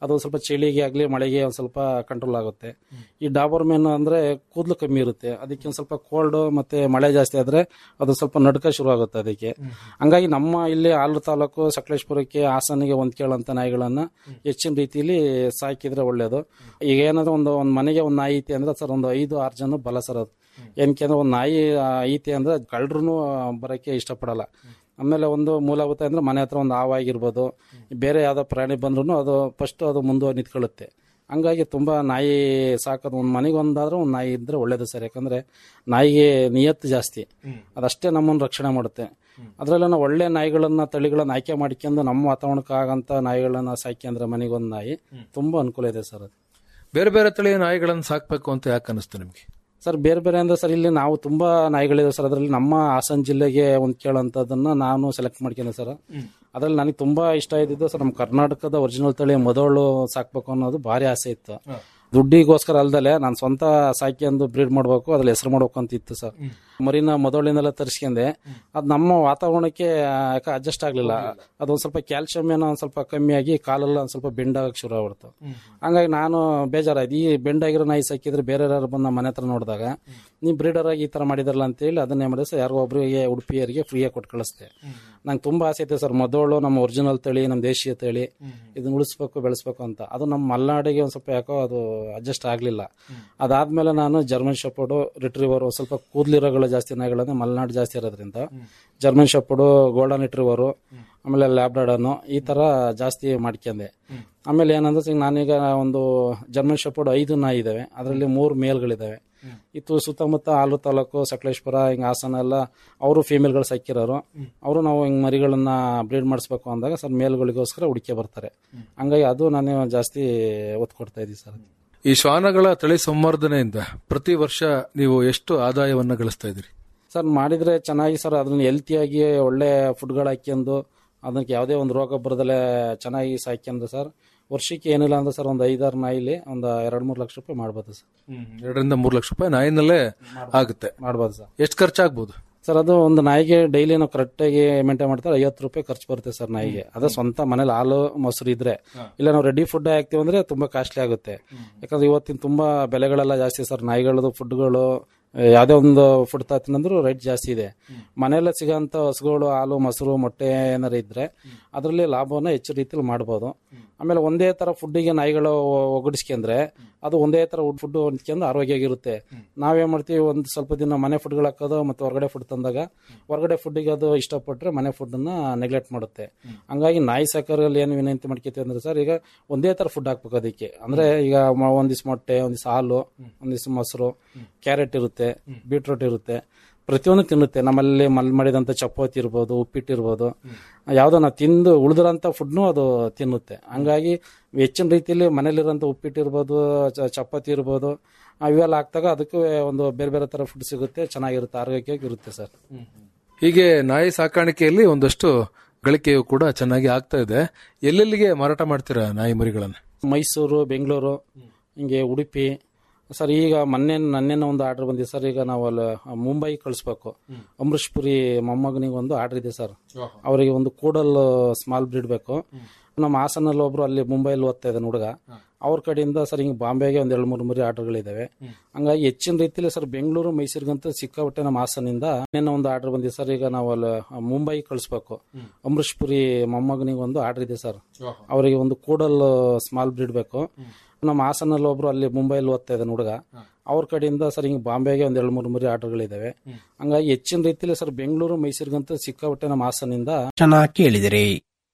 ಅದು ಸ್ವಲ್ಪ ಚಳಿಗೆ ಆಗಲಿ ಮಳೆಗೆ ಒಂದು ಸ್ವಲ್ಪ ಕಂಟ್ರೋಲ್ ಆಗುತ್ತೆ ಈ ಡಾಬರ್ ಮೇನ್ ಅಂದ್ರೆ ಕೂದಲು ಕಮ್ಮಿ ಇರುತ್ತೆ ಅದಕ್ಕೆ ಒಂದು ಸ್ವಲ್ಪ ಕೋಲ್ಡ್ ಮತ್ತೆ ಮಳೆ ಜಾಸ್ತಿ ಆದ್ರೆ ಅದು ಸ್ವಲ್ಪ ನಡ್ಕ ಶುರು ಆಗುತ್ತೆ ಅದಕ್ಕೆ ಹಂಗಾಗಿ ನಮ್ಮ ಇಲ್ಲಿ ಆಲೂರು ತಾಲೂಕು ಸಕಲೇಶ್ಪುರಕ್ಕೆ ಹಾಸನಿಗೆ ಹೊಂದ್ಕೊಳ್ಳೋಂಥ ನಾಯಿಗಳನ್ನ ಹೆಚ್ಚಿನ ರೀತಿಯಲ್ಲಿ ಸಾಕಿದ್ರೆ ಒಳ್ಳೇದು ಈಗ ಏನಾದ್ರೆ ಒಂದು ಒಂದು ಮನೆಗೆ ಒಂದು ನಾಯಿ ಐತಿ ಅಂದ್ರೆ ಸರ್ ಒಂದು ಐದು ಆರು ಜನ ಬಲ ಸರ್ ಅದು ಏನಕ್ಕೆ ಅಂದ್ರೆ ಒಂದು ನಾಯಿ ಆ, ಐತಿ ಅಂದ್ರೆ ಕಳ್ಳರು ಬರೋಕ್ಕೆ ಇಷ್ಟಪಡಲ್ಲ ಆಮೇಲೆ ಒಂದು ಮೂಲಭೂತ ಅಂದ್ರೆ ಮನೆ ಹತ್ರ ಒಂದು ಹಾವಾಗಿರ್ಬೋದು ಬೇರೆ ಯಾವ್ದೋ ಪ್ರಾಣಿ ಬಂದ್ರೂ ಅದು ಫಸ್ಟ್ ಅದು ಮುಂದೆ ನಿಂತ್ಕೊಳ್ಳುತ್ತೆ ಹಂಗಾಗಿ ತುಂಬಾ ನಾಯಿ ಸಾಕೋದು ಒಂದು ಮನೆಗೆ ಒಂದಾದ್ರೂ ಒಂದು ನಾಯಿ ಇದ್ರೆ ಒಳ್ಳೇದು ಸರ್ ಯಾಕಂದ್ರೆ ನಾಯಿಗೆ ನಿಯತ್ತು ಜಾಸ್ತಿ ಅದಷ್ಟೇ ನಮ್ಮನ್ನು ರಕ್ಷಣೆ ಮಾಡುತ್ತೆ ಅದರಲ್ಲೂ ನಾವು ಒಳ್ಳೆ ನಾಯಿಗಳನ್ನ ತಳಿಗಳನ್ನ ಆಯ್ಕೆ ಮಾಡ್ಕೊಂಡು ನಮ್ಮ ವಾತಾವರಣಕ್ಕೆ ಆಗಂತ ನಾಯಿಗಳನ್ನ ಸಾಕ್ಯಂದ್ರೆ ಮನೆಗೆ ಒಂದು ನಾಯಿ ತುಂಬಾ ಅನುಕೂಲ ಇದೆ ಸರ್ ಅದು ಬೇರೆ ಬೇರೆ ತಳಿಯ ನಾಯಿಗಳನ್ನು ಸಾಕ್ಬೇಕು ಅಂತ ಯಾಕೆ ಅನಿಸ್ತು ನಿಮ್ಗೆ ಸರ್ ಬೇರೆ ಬೇರೆ ಅಂದ್ರೆ ಸರ್ ಇಲ್ಲಿ ನಾವು ತುಂಬಾ ನಾಯಿಗಳಿದೆ ಸರ್ ಅದರಲ್ಲಿ ನಮ್ಮ ಹಾಸನ ಜಿಲ್ಲೆಗೆ ಒಂದು ಕೇಳೋಂಥದ್ದನ್ನ ನಾನು ಸೆಲೆಕ್ಟ್ ಮಾಡ್ಕೊಂಡೆ ಸರ್ ಅದ್ರಲ್ಲಿ ನನಗೆ ತುಂಬಾ ಇಷ್ಟ ಇದ್ದಿದ್ದು ಸರ್ ನಮ್ಮ ಕರ್ನಾಟಕದ ಒರಿಜಿನಲ್ ತಳಿ ಮೊದಲು ಸಾಕ್ಬೇಕು ಅನ್ನೋದು ಭಾರಿ ಆಸೆ ಇತ್ತು ದುಡ್ಡಿಗೋಸ್ಕರ ಅಲ್ದಲೆ ನಾನು ಸ್ವಂತ ಸಾಕ್ಯಂದು ಬ್ರೀಡ್ ಮಾಡ್ಬೇಕು ಅದ್ರಲ್ಲಿ ಹೆಸರು ಮಾಡ್ಬೇಕು ಅಂತ ಇತ್ತು ಸರ್ ಮರಿನ ಮೊದಲಿನೆಲ್ಲ ತರಿಸ್ಕೊಂಡೆ ಅದು ನಮ್ಮ ವಾತಾವರಣಕ್ಕೆ ಯಾಕೆ ಅಡ್ಜಸ್ಟ್ ಆಗ್ಲಿಲ್ಲ ಅದೊಂದ್ ಸ್ವಲ್ಪ ಕ್ಯಾಲ್ಸಿಯಂ ಏನೋ ಒಂದ್ ಸ್ವಲ್ಪ ಕಮ್ಮಿ ಆಗಿ ಕಾಲೆಲ್ಲ ಒಂದ್ ಸ್ವಲ್ಪ ಬೆಂಡ್ ಆಗಕ್ಕೆ ಶುರು ಆಗ್ಬಿಡ್ತು ಹಂಗಾಗಿ ನಾನು ಬೇಜಾರಾಯ್ತು ಈ ಬೆಂಡ್ ಆಗಿರೋ ನಾಯಿ ಸಾಕಿದ್ರೆ ಬೇರೆ ಯಾರು ಬಂದು ನಮ್ಮ ಮನೆ ಹತ್ರ ನೋಡಿದಾಗ ನೀವು ಬ್ರೀಡರ್ ಆಗಿ ಈ ತರ ಮಾಡಿದಾರಲ್ಲ ಅಂತ ಹೇಳಿ ಅದನ್ನೇ ಮಾಡಿದ್ರೆ ಸರ್ ಯಾರೋ ಒಬ್ಬರಿಗೆ ಉಡುಪಿಯರಿಗೆ ಫ್ರೀಯಾಗಿ ಕೊಟ್ಟು ಕಳಿಸ್ದೆ ನಂಗೆ ತುಂಬಾ ಆಸೆ ಐತೆ ಸರ್ ಮೊದಲು ನಮ್ಮ ಒರಿಜಿನಲ್ ತಳಿ ನಮ್ಮ ದೇಶೀಯ ತಳಿ ಇದನ್ನ ಉಳಿಸ್ಬೇಕು ಬೆಳೆಸ್ಬೇಕು ಅಂತ ಅದು ನಮ್ಮ ಮಲೆನಾಡಿಗೆ ಒಂದ್ ಸ್ವಲ್ಪ ಯಾಕೋ ಅದು ಅಡ್ಜಸ್ಟ್ ಆಗ್ಲಿಲ್ಲ ಅದಾದ್ಮೇಲೆ ನಾನು ಜರ್ಮನ್ ಶೆಪರ್ಡು ರಿಟ್ರೀವರ್ ಸ್ವಲ್ಪ ಕೂದಲಿರೋಗಳು ಜಾಸ್ತಿ ನಾಯಿಗಳಂದ್ರೆ ಮಲೆನಾಡು ಜಾಸ್ತಿ ಇರೋದ್ರಿಂದ ಜರ್ಮನ್ ಶೆಪರ್ಡು ಗೋಲ್ಡನ್ ರಿಟ್ರೀವರು ಆಮೇಲೆ ಲ್ಯಾಬ್ಡಾಡನು ಈ ತರ ಜಾಸ್ತಿ ಮಾಡ್ಕೊಂಡೆ ಆಮೇಲೆ ಏನಂದ್ರೆ ಈಗ ನಾನೀಗ ಒಂದು ಜರ್ಮನ್ ಶೆಪರ್ಡ್ ಐದು ನಾಯಿ ಇದಾವೆ ಅದರಲ್ಲಿ ಮೂರು ಮೇಲ್ಗಳಿದಾವೆ ಇತ್ತು ಸುತ್ತಮುತ್ತ ಆಲೂರು ತಾಲೂಕು ಸಕಲೇಶ್ಪುರ ಹಿಂಗ ಹಾಸನ ಎಲ್ಲ ಅವರು ಫೀಮೇಲ್ಗಳು ಸಾಕಿರೋರು ಅವರು ನಾವು ಹಿಂಗ್ ಮರಿಗಳನ್ನ ಬ್ರೀಡ್ ಮಾಡಿಸ್ಬೇಕು ಅಂದಾಗ ಸರ್ ಮೇಲ್ಗಳಿಗೋಸ್ಕರ ಹುಡುಕಿ ಬರ್ತಾರೆ ಹಂಗಾಗಿ ಅದು ನಾನು ಜಾಸ್ತಿ ಒತ್ತು ಕೊಡ್ತಾ ಇದ್ದೀವಿ ಸರ್ ಈ ಶ್ವಾನಗಳ ತಳಿ ಸಂವರ್ಧನೆಯಿಂದ ಪ್ರತಿ ವರ್ಷ ನೀವು ಎಷ್ಟು ಆದಾಯವನ್ನ ಗಳಿಸ್ತಾ ಇದ್ರಿ ಸರ್ ಮಾಡಿದ್ರೆ ಚೆನ್ನಾಗಿ ಸರ್ ಅದನ್ನ ಹೆಲ್ತಿಯಾಗಿ ಒಳ್ಳೆ ಫುಡ್ಗಳು ಹಾಕ್ಯಂದು ಅದಕ್ಕೆ ಯಾವುದೇ ಒಂದು ರೋಗ ಬರದಲ್ಲೇ ಚೆನ್ನಾಗಿ ಸಾಕ್ಯಂದು ಸರ್ ವರ್ಷಕ್ಕೆ ಏನಿಲ್ಲ ಅಂದ್ರೆ ಸರ್ ಒಂದು ಐದಾರು ನಾಯಿಲಿ ಒಂದು ಎರಡು ಮೂರು ಲಕ್ಷ ರೂಪಾಯಿ ಮಾಡ್ಬೋದು ಸರ್ ಎರಡರಿಂದ ಮೂರು ಲಕ್ಷ ರೂಪಾಯಿ ನಾಯಿನಲ್ಲೇ ಆಗುತ್ತೆ ಮಾಡ್ಬೋದು ಸರ್ ಎಷ್ಟು ಖರ್ಚಾಗ್ಬೋದು ಸರ್ ಅದು ಒಂದು ನಾಯಿಗೆ ಡೈಲಿ ನಾವು ಕರೆಕ್ಟಾಗಿ ಮೇಂಟೈನ್ ಮಾಡ್ತಾರೆ ಐವತ್ತು ರೂಪಾಯಿ ಖರ್ಚು ಬರುತ್ತೆ ಸರ್ ನಾಯಿಗೆ ಅದೇ ಸ್ವಂತ ಮನೇಲಿ ಹಾಲು ಮೊಸರು ಇದ್ರೆ ಇಲ್ಲ ನಾವು ರೆಡಿ ಫುಡ್ ಹಾಕ್ತಿವಿ ಅಂದ್ರೆ ತುಂಬಾ ಕಾಸ್ಟ್ಲಿ ಆಗುತ್ತೆ ಯಾಕಂದ್ರೆ ಇವತ್ತಿನ ತುಂಬಾ ಬೆಲೆಗಳೆಲ್ಲ ಜಾಸ್ತಿ ಸರ್ ನಾಯಿಗಳದು ಫುಡ್ಗಳು ಯಾವ್ದೇ ಒಂದು ಫುಡ್ ತತ್ತಿನಂದ್ರೂ ರೇಟ್ ಜಾಸ್ತಿ ಇದೆ ಮನೆಯಲ್ಲೇ ಸಿಗೋಂಥ ಹಸುಗಳು ಹಾಲು ಮೊಸರು ಮೊಟ್ಟೆ ಏನಾರ ಇದ್ರೆ ಅದರಲ್ಲಿ ಲಾಭವನ್ನ ಹೆಚ್ಚು ರೀತಿಯಲ್ಲಿ ಮಾಡ್ಬೋದು ಆಮೇಲೆ ಒಂದೇ ತರ ಫುಡ್ಡಿಗೆ ನಾಯಿಗಳು ಒಗಡಿಸ್ಕೊಂಡ್ರೆ ಅದು ಒಂದೇ ತರ ಫುಡ್ ಹೊಂದ್ಕೊಂಡು ಆರೋಗ್ಯವಾಗಿರುತ್ತೆ ನಾವೇನ್ ಮಾಡ್ತೀವಿ ಒಂದು ಸ್ವಲ್ಪ ದಿನ ಮನೆ ಫುಡ್ಗಳು ಹಾಕೋದು ಮತ್ತೆ ಹೊರಗಡೆ ಫುಡ್ ತಂದಾಗ ಹೊರಗಡೆ ಫುಡ್ಡಿಗೆ ಅದು ಇಷ್ಟಪಟ್ರೆ ಮನೆ ಫುಡ್ ಅನ್ನ ನೆಗ್ಲೆಕ್ಟ್ ಮಾಡುತ್ತೆ ಹಂಗಾಗಿ ನಾಯಿ ಸಾಕೋರಲ್ಲಿ ಏನು ವಿನಂತಿ ಮಾಡ್ಕೊತೀವಿ ಅಂದ್ರೆ ಸರ್ ಈಗ ಒಂದೇ ತರ ಫುಡ್ ಹಾಕ್ಬೇಕು ಅದಕ್ಕೆ ಅಂದ್ರೆ ಈಗ ಮ- ಒಂದಿವ್ಸ ಮೊಟ್ಟೆ ಒಂದಿವ್ಸ ಹಾಲು ಒಂದಿವ್ಸ ಮೊಸರು ಕ್ಯಾರೆಟ್ ಇರುತ್ತೆ ಬೀಟ್ರೂಟ್ ಇರುತ್ತೆ ಪ್ರತಿಯೊಂದು ತಿನ್ನುತ್ತೆ ನಮ್ಮಲ್ಲಿ ಮಲ್ ಮಾಡಿದಂತ ಚಪಾತಿ ಇರ್ಬೋದು ಉಪ್ಪಿಟ್ಟಿರ್ಬೋದು ಯಾವ್ದೋ ನಾವು ತಿಂದು ಉಳಿದಿರೋಂಥ ಫುಡ್ನು ಅದು ತಿನ್ನುತ್ತೆ ಹಂಗಾಗಿ ಹೆಚ್ಚಿನ ರೀತಿಯಲ್ಲಿ ಮನೇಲಿರೋಂಥ ಉಪ್ಪಿಟ್ಟಿರ್ಬೋದು ಚ- ಚಪಾತಿ ಇರ್ಬೋದು ಇವೆಲ್ಲ ಹಾಕ್ದಾಗ ಅದಕ್ಕೂ ಒಂದು ಬೇರೆ ಬೇರೆ ತರ ಫುಡ್ ಸಿಗುತ್ತೆ ಚೆನ್ನಾಗಿರುತ್ತೆ ಆರೋಗ್ಯವಾಗಿ ಇರುತ್ತೆ ಸರ್ ಹೀಗೆ ನಾಯಿ ಸಾಕಾಣಿಕೆಯಲ್ಲಿ ಒಂದಷ್ಟು ಗಳಿಕೆಯು ಕೂಡ ಚೆನ್ನಾಗಿ ಆಗ್ತಾ ಇದೆ ಎಲ್ಲೆಲ್ಲಿಗೆ ಮಾರಾಟ ಮಾಡ್ತೀರಾ ನಾಯಿ ಮರಿಗಳನ್ನ ಮೈಸೂರು ಬೆಂಗಳೂರು ಹಿಂಗೆ ಉಡುಪಿ ಸರ್ ಈಗ ಮೊನ್ನೆ ನನ್ನೇನೋ ಒಂದು ಆರ್ಡರ್ ಬಂದಿದೆ ಸರ್ ಈಗ ನಾವು ಅಲ್ಲಿ ಮುಂಬೈ ಕಳಿಸ್ಬೇಕು ಅಮೃಷ್ ಪುರಿ ಮೊಮ್ಮಗನಿಗೆ ಒಂದು ಆರ್ಡರ್ ಇದೆ ಸರ್ ಅವರಿಗೆ ಒಂದು ಕೂಡಲ್ ಸ್ಮಾಲ್ ಬ್ರೀಡ್ ಬೇಕು ನಮ್ಮ ಹಾಸನಲ್ಲಿ ಒಬ್ರು ಅಲ್ಲಿ ಮುಂಬೈಲಿ ಓದ್ತಾ ಇದ್ದಾನೆ ಹುಡುಗ ಅವ್ರ ಕಡೆಯಿಂದ ಸರ್ ಹಿಂಗೆ ಬಾಂಬೆಗೆ ಒಂದ್ ಎರಡು ಮೂರು ಮರಿ ಆರ್ಡರ್ಗಳಿದಾವೆ ಹಂಗಾಗಿ ಹೆಚ್ಚಿನ ರೀತಿಯಲ್ಲಿ ಸರ್ ಬೆಂಗಳೂರು ಮೈಸೂರಿಗಂತೂ ಸಿಕ್ಕಾಪಟ್ಟೆ ನಮ್ಮ ಹಾಸನಿಂದ ನಿನ್ನೆ ಒಂದು ಆರ್ಡರ್ ಬಂದಿದೆ ಸರ್ ಈಗ ನಾವು ಅಲ್ಲಿ ಮುಂಬೈ ಕಳಿಸ್ಬೇಕು ಅಮೃಷ್ ಪುರಿ ಮೊಮ್ಮಗನಿಗೆ ಒಂದು ಆರ್ಡರ್ ಇದೆ ಸರ್ ಅವರಿಗೆ ಒಂದು ಕೂಡಲ್ ಸ್ಮಾಲ್ ಬ್ರೀಡ್ ಬೇಕು ನಮ್ಮ ಹಾಸನಲ್ಲಿ ಒಬ್ರು ಅಲ್ಲಿ ಮುಂಬೈಲಿ ಓದ್ತಾ ಇದ್ದಾನೆ ಹುಡುಗ ಅವ್ರ ಕಡೆಯಿಂದ ಸರ್ ಹಿಂಗೆ ಬಾಂಬೆಗೆ ಒಂದ್ ಎರಡು ಮೂರು ಮರಿ ಆರ್ಡರ್ಗಳಿದಾವೆ ಹಂಗಾಗಿ ಹೆಚ್ಚಿನ ರೀತಿಯಲ್ಲಿ ಸರ್ ಬೆಂಗಳೂರು ಮೈಸೂರಿಗಂತೂ ಸಿಕ್ಕಾಪಟ್ಟೆ ನಮ್ಮ ಹಾಸನಿಂದ ಚೆನ್ನಾಗಿ ಕೇಳಿದಿರಿ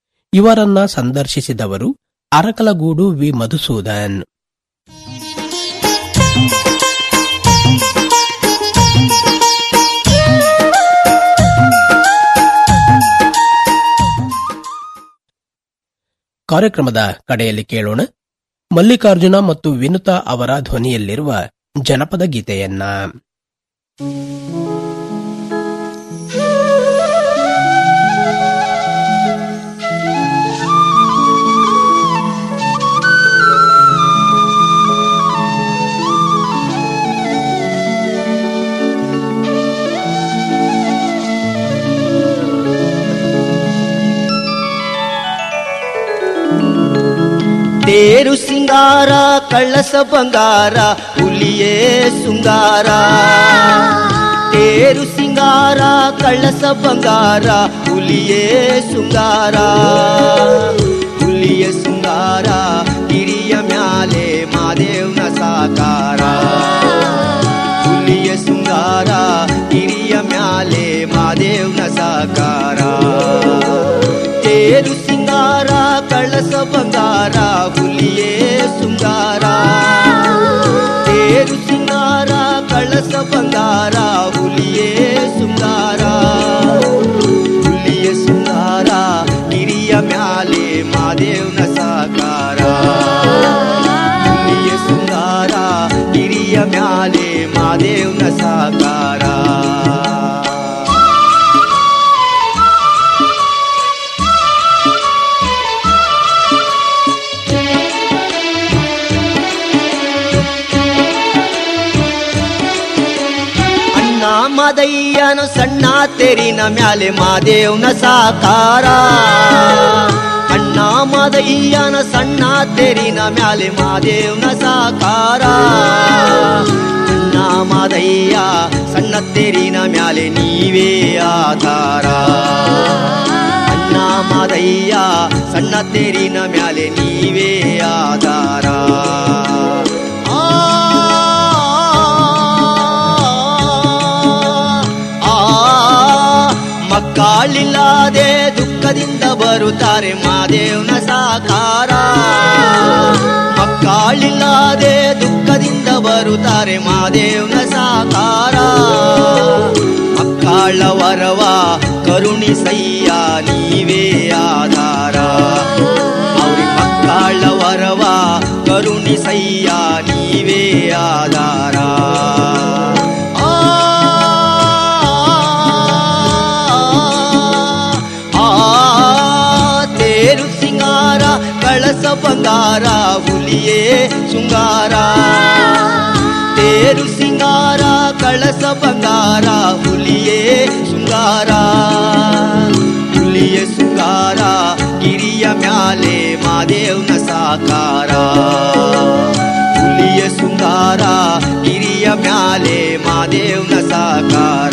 ಇವರನ್ನ ಸಂದರ್ಶಿಸಿದವರು ಅರಕಲಗೂಡು ವಿ ಮಧುಸೂದನ್ ಕಾರ್ಯಕ್ರಮದ ಕಡೆಯಲ್ಲಿ ಕೇಳೋಣ ಮಲ್ಲಿಕಾರ್ಜುನ ಮತ್ತು ವಿನುತಾ ಅವರ ಧ್ವನಿಯಲ್ಲಿರುವ ಜನಪದ ಗೀತೆಯನ್ನ ತೇರು ಸಿಂಗಾರ ಕಳ್ಳಸ ಬಂಗಾರ ಹುಲಿಯೇ ಶೃಂಗಾರ ತೇರು ಸಿಂಗಾರ ಕಳ್ಳಸ ಬಂಗಾರ ಹುಲಿಯೇ ಶೃಂಗಾರ ಹುಲಿಯ ಶೃಂಗಾರ ಹಿರಿಯ ಮ್ಯಾಲೆ ಮಾದೇವ್ನ ಸಾಕಾರ ಹುಲಿಯ ಶೃಂಗಾರ ಹಿರಿಯ ಮ್ಯಾಲೆ ಮಾದೇವ್ನ ಸಾಕಾರ ತೇರು ಸಿಂಗಾರ ಕಳಸ ಬಂಗಾರ ಹುಲಿಯೇ ಶೃಂಗಾರ ತೇರು ಸಿಂಗಾರ ಕಳಸ ಬಂಗಾರ ಹುಲಿಯೇ ಶೃಂಗಾರ ಹುಲಿಯ ಶೃಂಗಾರ ಹಿರಿಯ ಮ್ಯಾಲೆ ಮಾದೇವ್ನ ಸಾಕಾರ ಹುಲಿಯ ಶೃಂಗಾರ ಹಿರಿಯ ಮ್ಯಾಲೆ ಮಾದೇವ್ನ ಸಾಕಾರ ಅಣ್ಣ ಮದಯ್ಯನ ಸಣ್ಣ ತೆರಿನ ಮ್ಯಾಲೆ ಮಾದೇವ್ನ ಸಾಕಾರ ಅಣ್ಣ ಮದಯ್ಯನ ಸಣ್ಣ ತೆರಿನ ಮ್ಯಾಲೆ ಮಾದೇವ್ನ ಸಾಕಾರ ಅಣ್ಣ ಮಾದಯ್ಯ ಸಣ್ಣ ತೆರಿನ ಮ್ಯಾಲೆ ನೀವೇ ಆಧಾರ ಅಣ್ಣ ಮಾದಯ್ಯ ಸಣ್ಣ ತೆರಿನ ಮ್ಯಾಲೆ ನೀವೇ ಆಧಾರ ಆ ಆ ಮಕ್ಕಳಿಲ್ಲದೆ ದುಃಖದಿಂದ ಬರುತ್ತಾರೆ ಮಾದೇವ್ನ ಸಾಕಾರ ಮಕ್ಕಳಿಲ್ಲದೆ ದುಃಖದಿಂದ ಬರುತ್ತಾರೆ ಮಾದೇವ್ನ ಸಾಕಾರ ಮಕ್ಕಳ ವರವ ಕರುಣಿಸಯ್ಯ ನೀವೇ ಆಧಾರ ಅವ್ರಿಗೆ ಮಕ್ಕಳ ವರವ ಕರುಣಿಸಯ್ಯ ನೀವೇ ಆಧಾರ ಆ ಆ ತೇರು ಸಿಂಗಾರ ಕಳಸ ಬಂಗಾರ ಹುಲಿಯೇ ಶೃಂಗಾರ ತೇರು ಸಿಂಗಾರ ಕಳಸ ಬಂಗಾರ ಹುಲಿಯೇ ಶೃಂಗಾರ ಹುಲಿಯ ಶೃಂಗಾರ ಗಿರಿಯ ಮ್ಯಾಲೆ ಮಾದೇವ್ನ ಸಾಕಾರ ಹುಲಿಯ ಶೃಂಗಾರ ಗಿರಿಯ ಮ್ಯಾಲೆ ಮಾದೇವ್ನ ಸಾಕಾರ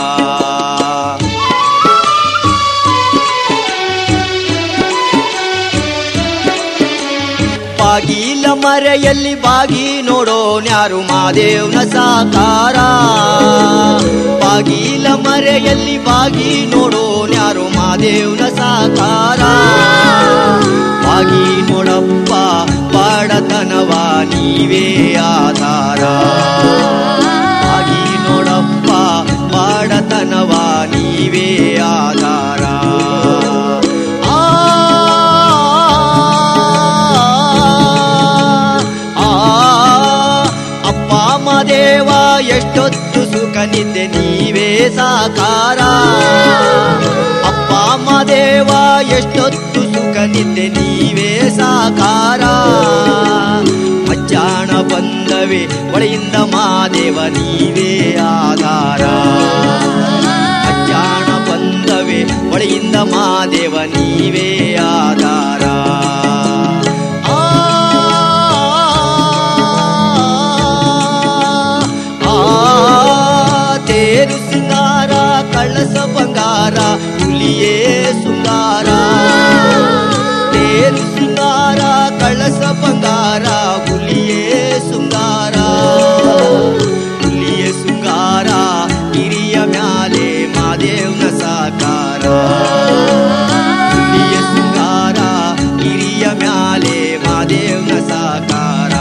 ಬಾಗಿಲ ಮರೆಯಲ್ಲಿ ಬಾಗಿ ನೋಡೋನ್ಯಾರು ಮಾದೇವ್ನ ಸಾಕಾರ ಬಾಗಿಲ ಮರೆಯಲ್ಲಿ ಬಾಗಿ ನೋಡೋನ್ಯಾರು ಮಾದೇವ್ನ ಸಾಕಾರ ಬಾಗಿ ನೋಡಪ್ಪ ಬಡತನವ ನೀವೇ ಆಧಾರ ಬಾಗಿ ನೋಡಪ್ಪ ಬಡತನವ ನೀವೇ ಆಧಾರ ಆ ಆ ಅಪ್ಪ ಮದೇವ ಎಷ್ಟೊತ್ತು ಸುಖ ನಿದ್ದೆ ನೀವೇ ಸಾಕಾರ ಅಪ್ಪ ಮದೇವ ಎಷ್ಟೊತ್ತು ಸುಖ ನಿದ್ದೆ ನೀವೇ ಸಾಕಾರ ಮಜ್ಜಾಣ ಬಂದವೆ ಒಳೆಯಿಂದ ಮಾದೇವ ನೀವೇ ಆಧಾರ ಅಜ್ಜಾಣ ಬಂದವೆ ಒಳೆಯಿಂದ ಮಾದೇವ ನೀವೇ ಆಧಾರ ಆ ಆ ತೇರು ಸಿಂಗಾರ ಕಳಸ ಬಂಗಾರ ಹುಲಿಯೇ ಶೃಂಗಾರ ತೇರು ಸಿಂಗಾರ ಕಳಸ ಬಂಗಾರ ಹುಲಿಯೇ ಶೃಂಗಾರ ಹುಲಿಯ ಶೃಂಗಾರ ಹಿರಿಯ ಮ್ಯಾಲೆ ಮಾದೇವ್ನ ಸಾಕಾರ ಹುಲಿಯ ಶೃಂಗಾರ ಹಿರಿಯ ಮ್ಯಾಲೆ ಮಾದೇವ್ನ ಸಾಕಾರ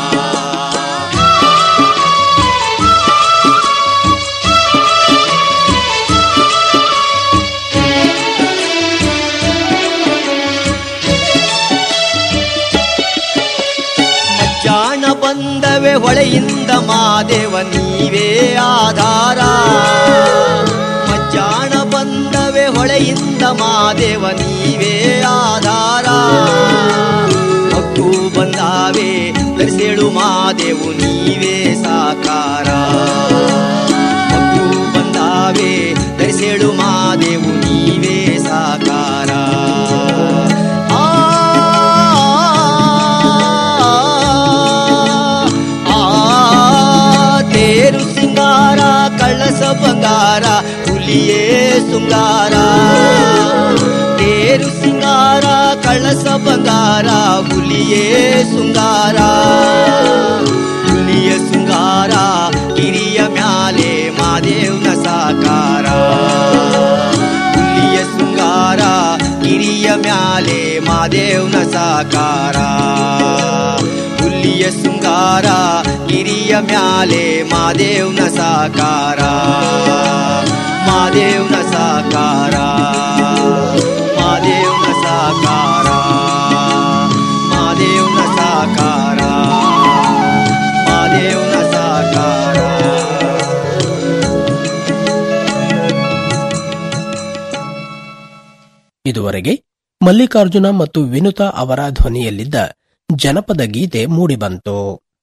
ಮಜ್ಜಾಣ ಬಂದವೆ ಹೊಳೆಯಿಂದ ಮಾದೇವ ನೀವೇ ಆಧಾರ ಮಜ್ಜಾಣ ಬಂದವೆ ಹೊಳೆಯಿಂದ ಮಾದೇವ ನೀವೇ ಆಧಾರ ಮಗ್ಗು ಬಂದಾವೆ ಧರಿಸೇಳು ಮಾದೇವು ನೀವೇ ಸಾಕಾರ ಮಗ್ಗು ಬಂದಾವೆ ಧರಿಸೇಳು ಮಾದೇವು ನೀವೇ ಸಾಕಾರ ಆ ಸಿಂಗಾರ ಹುಲಿಯೇ ಶೃಂಗಾರ ತೇರು ಸಿಂಗಾರ ಕಳಸ ಬಂಗಾರ ಹುಲಿಯೇ ಶೃಂಗಾರ ಹುಲಿಯ ಶೃಂಗಾರ ಗಿರಿಯ ಮ್ಯಾಲೆ ಮಾದೇವ್ನ ಸಾಕಾರ ಹುಲಿಯ ಶೃಂಗಾರ ಗಿರಿಯ ಮ್ಯಾಲೆ ಮಾದೇವ್ನ ಸಾಕಾರ ಹುಲಿಯ ಶೃಂಗಾರ ಗಿರಿಯ ಮ್ಯಾಲೆ ಮಾದೇವ್ನ ಸಾಕಾರ ಮಾದೇವ್ನ ಸಾಕಾರ ಮಾದೇವ್ನ ಸಾಕಾರ ಮಾದೇವ್ನ ಸಾಕಾರ ಮಾದೇವ್ನ ಸಾಕಾರ ಇದುವರೆಗೆ ಮಲ್ಲಿಕಾರ್ಜುನ ಮತ್ತು ವಿನುತಾ ಅವರ ಧ್ವನಿಯಲ್ಲಿದ್ದ ಜನಪದ ಗೀತೆ ಮೂಡಿಬಂತು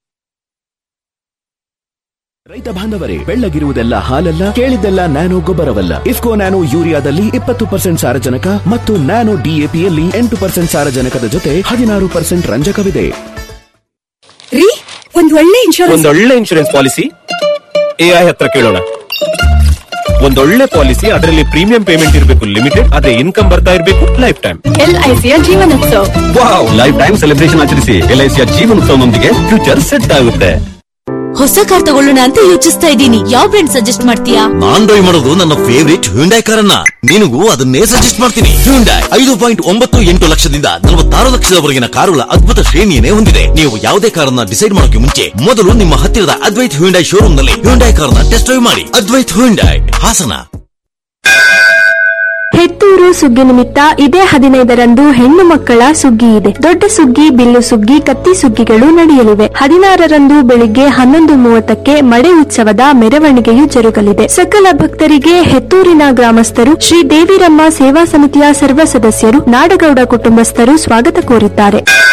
ರೈತ ಬಾಂಧವರೇ ಬೆಳ್ಳಗಿರುವುದೆಲ್ಲ ಹಾಲಲ್ಲ ಕೇಳಿದ್ದೆಲ್ಲ ನ್ಯಾನೋ ಗೊಬ್ಬರವಲ್ಲ ಇಫ್ಕೋ ನ್ಯಾನೋ ಯೂರಿಯಾದಲ್ಲಿ ಇಪ್ಪತ್ತು ಪರ್ಸೆಂಟ್ ಸಾರಜನಕ ಮತ್ತು ನ್ಯಾನೋ ಡಿಎಪಿಯಲ್ಲಿ ಎಂಟು ಪರ್ಸೆಂಟ್ ಸಾರಜನಕದ ಜೊತೆ ಹದಿನಾರು ಪರ್ಸೆಂಟ್ ರಂಜಕವಿದೆ ರೀ ಒಂದ್ ಒಳ್ಳೆ ಇನ್ಶೂರೆನ್ಸ್ ಒಂದೊಳ್ಳೆ ಇನ್ಶೂರೆನ್ಸ್ ಪಾಲಿಸಿ ಎಐ ಹತ್ರ ಕೇಳೋಣ ಒಂದೊಳ್ಳೆ ಪಾಲಿಸಿ ಅದರಲ್ಲಿ ಪ್ರೀಮಿಯಂ ಪೇಮೆಂಟ್ ಇರಬೇಕು ಲಿಮಿಟೆಡ್ ಅದೇ ಇನ್ಕಮ್ ಬರ್ತಾ ಇರಬೇಕು ಲೈಫ್ ಟೈಮ್ ಎಲ್ಐಸಿಯ Jeevanotsav wow life time celebration ಆಚರಿಸಿ ಎಲ್ಐಸಿಯ ಜೀವನೋತ್ಸವದೊಂದಿಗೆ ಫ್ಯೂಚರ್ ಸೆಟ್ ಆಗುತ್ತೆ ಹೊಸ ಕಾರ್ ತಗೊಳ್ಳೋಣ ಅಂತ ಯೋಚಿಸ್ತಾ ಇದ್ದೀನಿ ಯಾವ ಬ್ರ್ಯಾಂಡ್ ಸಜೆಸ್ಟ್ ಮಾಡ್ತೀಯಾ ನಾನ್ ಡ್ರೈವ್ ಮಾಡೋದು ನನ್ನ ಫೇವರಿಟ್ ಹ್ಯುಂಡೈ ಕಾರನ್ನ ನಿನಗೂ ಅದನ್ನೇ ಸಜೆಸ್ಟ್ ಮಾಡ್ತೀನಿ ಹ್ಯುಂಡೈ ಐದು ಪಾಯಿಂಟ್ ಒಂಬತ್ತು ಎಂಟು ಲಕ್ಷದಿಂದ ನಲವತ್ತಾರು ಲಕ್ಷದವರೆಗಿನ ಕಾರುಗಳ ಅದ್ಭುತ ಶ್ರೇಣಿಯನ್ನೇ ಹೊಂದಿದೆ ನೀವು ಯಾವುದೇ ಕಾರನ್ನ ಡಿಸೈಡ್ ಮಾಡೋಕೆ ಮುಂಚೆ ಮೊದಲು ನಿಮ್ಮ ಹತ್ತಿರದ ಅದ್ವೈತ್ ಹ್ಯುಂಡೈ ಶೋರೂಮ್ ನಲ್ಲಿ ಹ್ಯುಂಡೈ ಕಾರನ್ನ ಟೆಸ್ಟ್ ಡ್ರೈವ್ ಮಾಡಿ ಅದ್ವೈತ್ ಹ್ಯುಂಡೈ ಹಾಸನ ಹೆತ್ತೂರು ಸುಗ್ಗಿ ನಿಮಿತ್ತ ಇದೇ ಹದಿನೈದರಂದು ಹೆಣ್ಣು ಮಕ್ಕಳ ಸುಗ್ಗಿ ಇದೆ ದೊಡ್ಡ ಸುಗ್ಗಿ ಬಿಲ್ಲು ಸುಗ್ಗಿ ಕತ್ತಿ ಸುಗ್ಗಿಗಳು ನಡೆಯಲಿವೆ ಹದಿನಾರರಂದು ಬೆಳಿಗ್ಗೆ ಹನ್ನೊಂದು ಮೂವತ್ತಕ್ಕೆ ಮಡೆ ಉತ್ಸವದ ಮೆರವಣಿಗೆಯು ಜರುಗಲಿದೆ ಸಕಲ ಭಕ್ತರಿಗೆ ಹೆತ್ತೂರಿನ ಗ್ರಾಮಸ್ಥರು ಶ್ರೀ ದೇವಿರಮ್ಮ ಸೇವಾ ಸಮಿತಿಯ ಸರ್ವ ಸದಸ್ಯರು ನಾಡಗೌಡ ಕುಟುಂಬಸ್ಥರು ಸ್ವಾಗತ ಕೋರಿದ್ದಾರೆ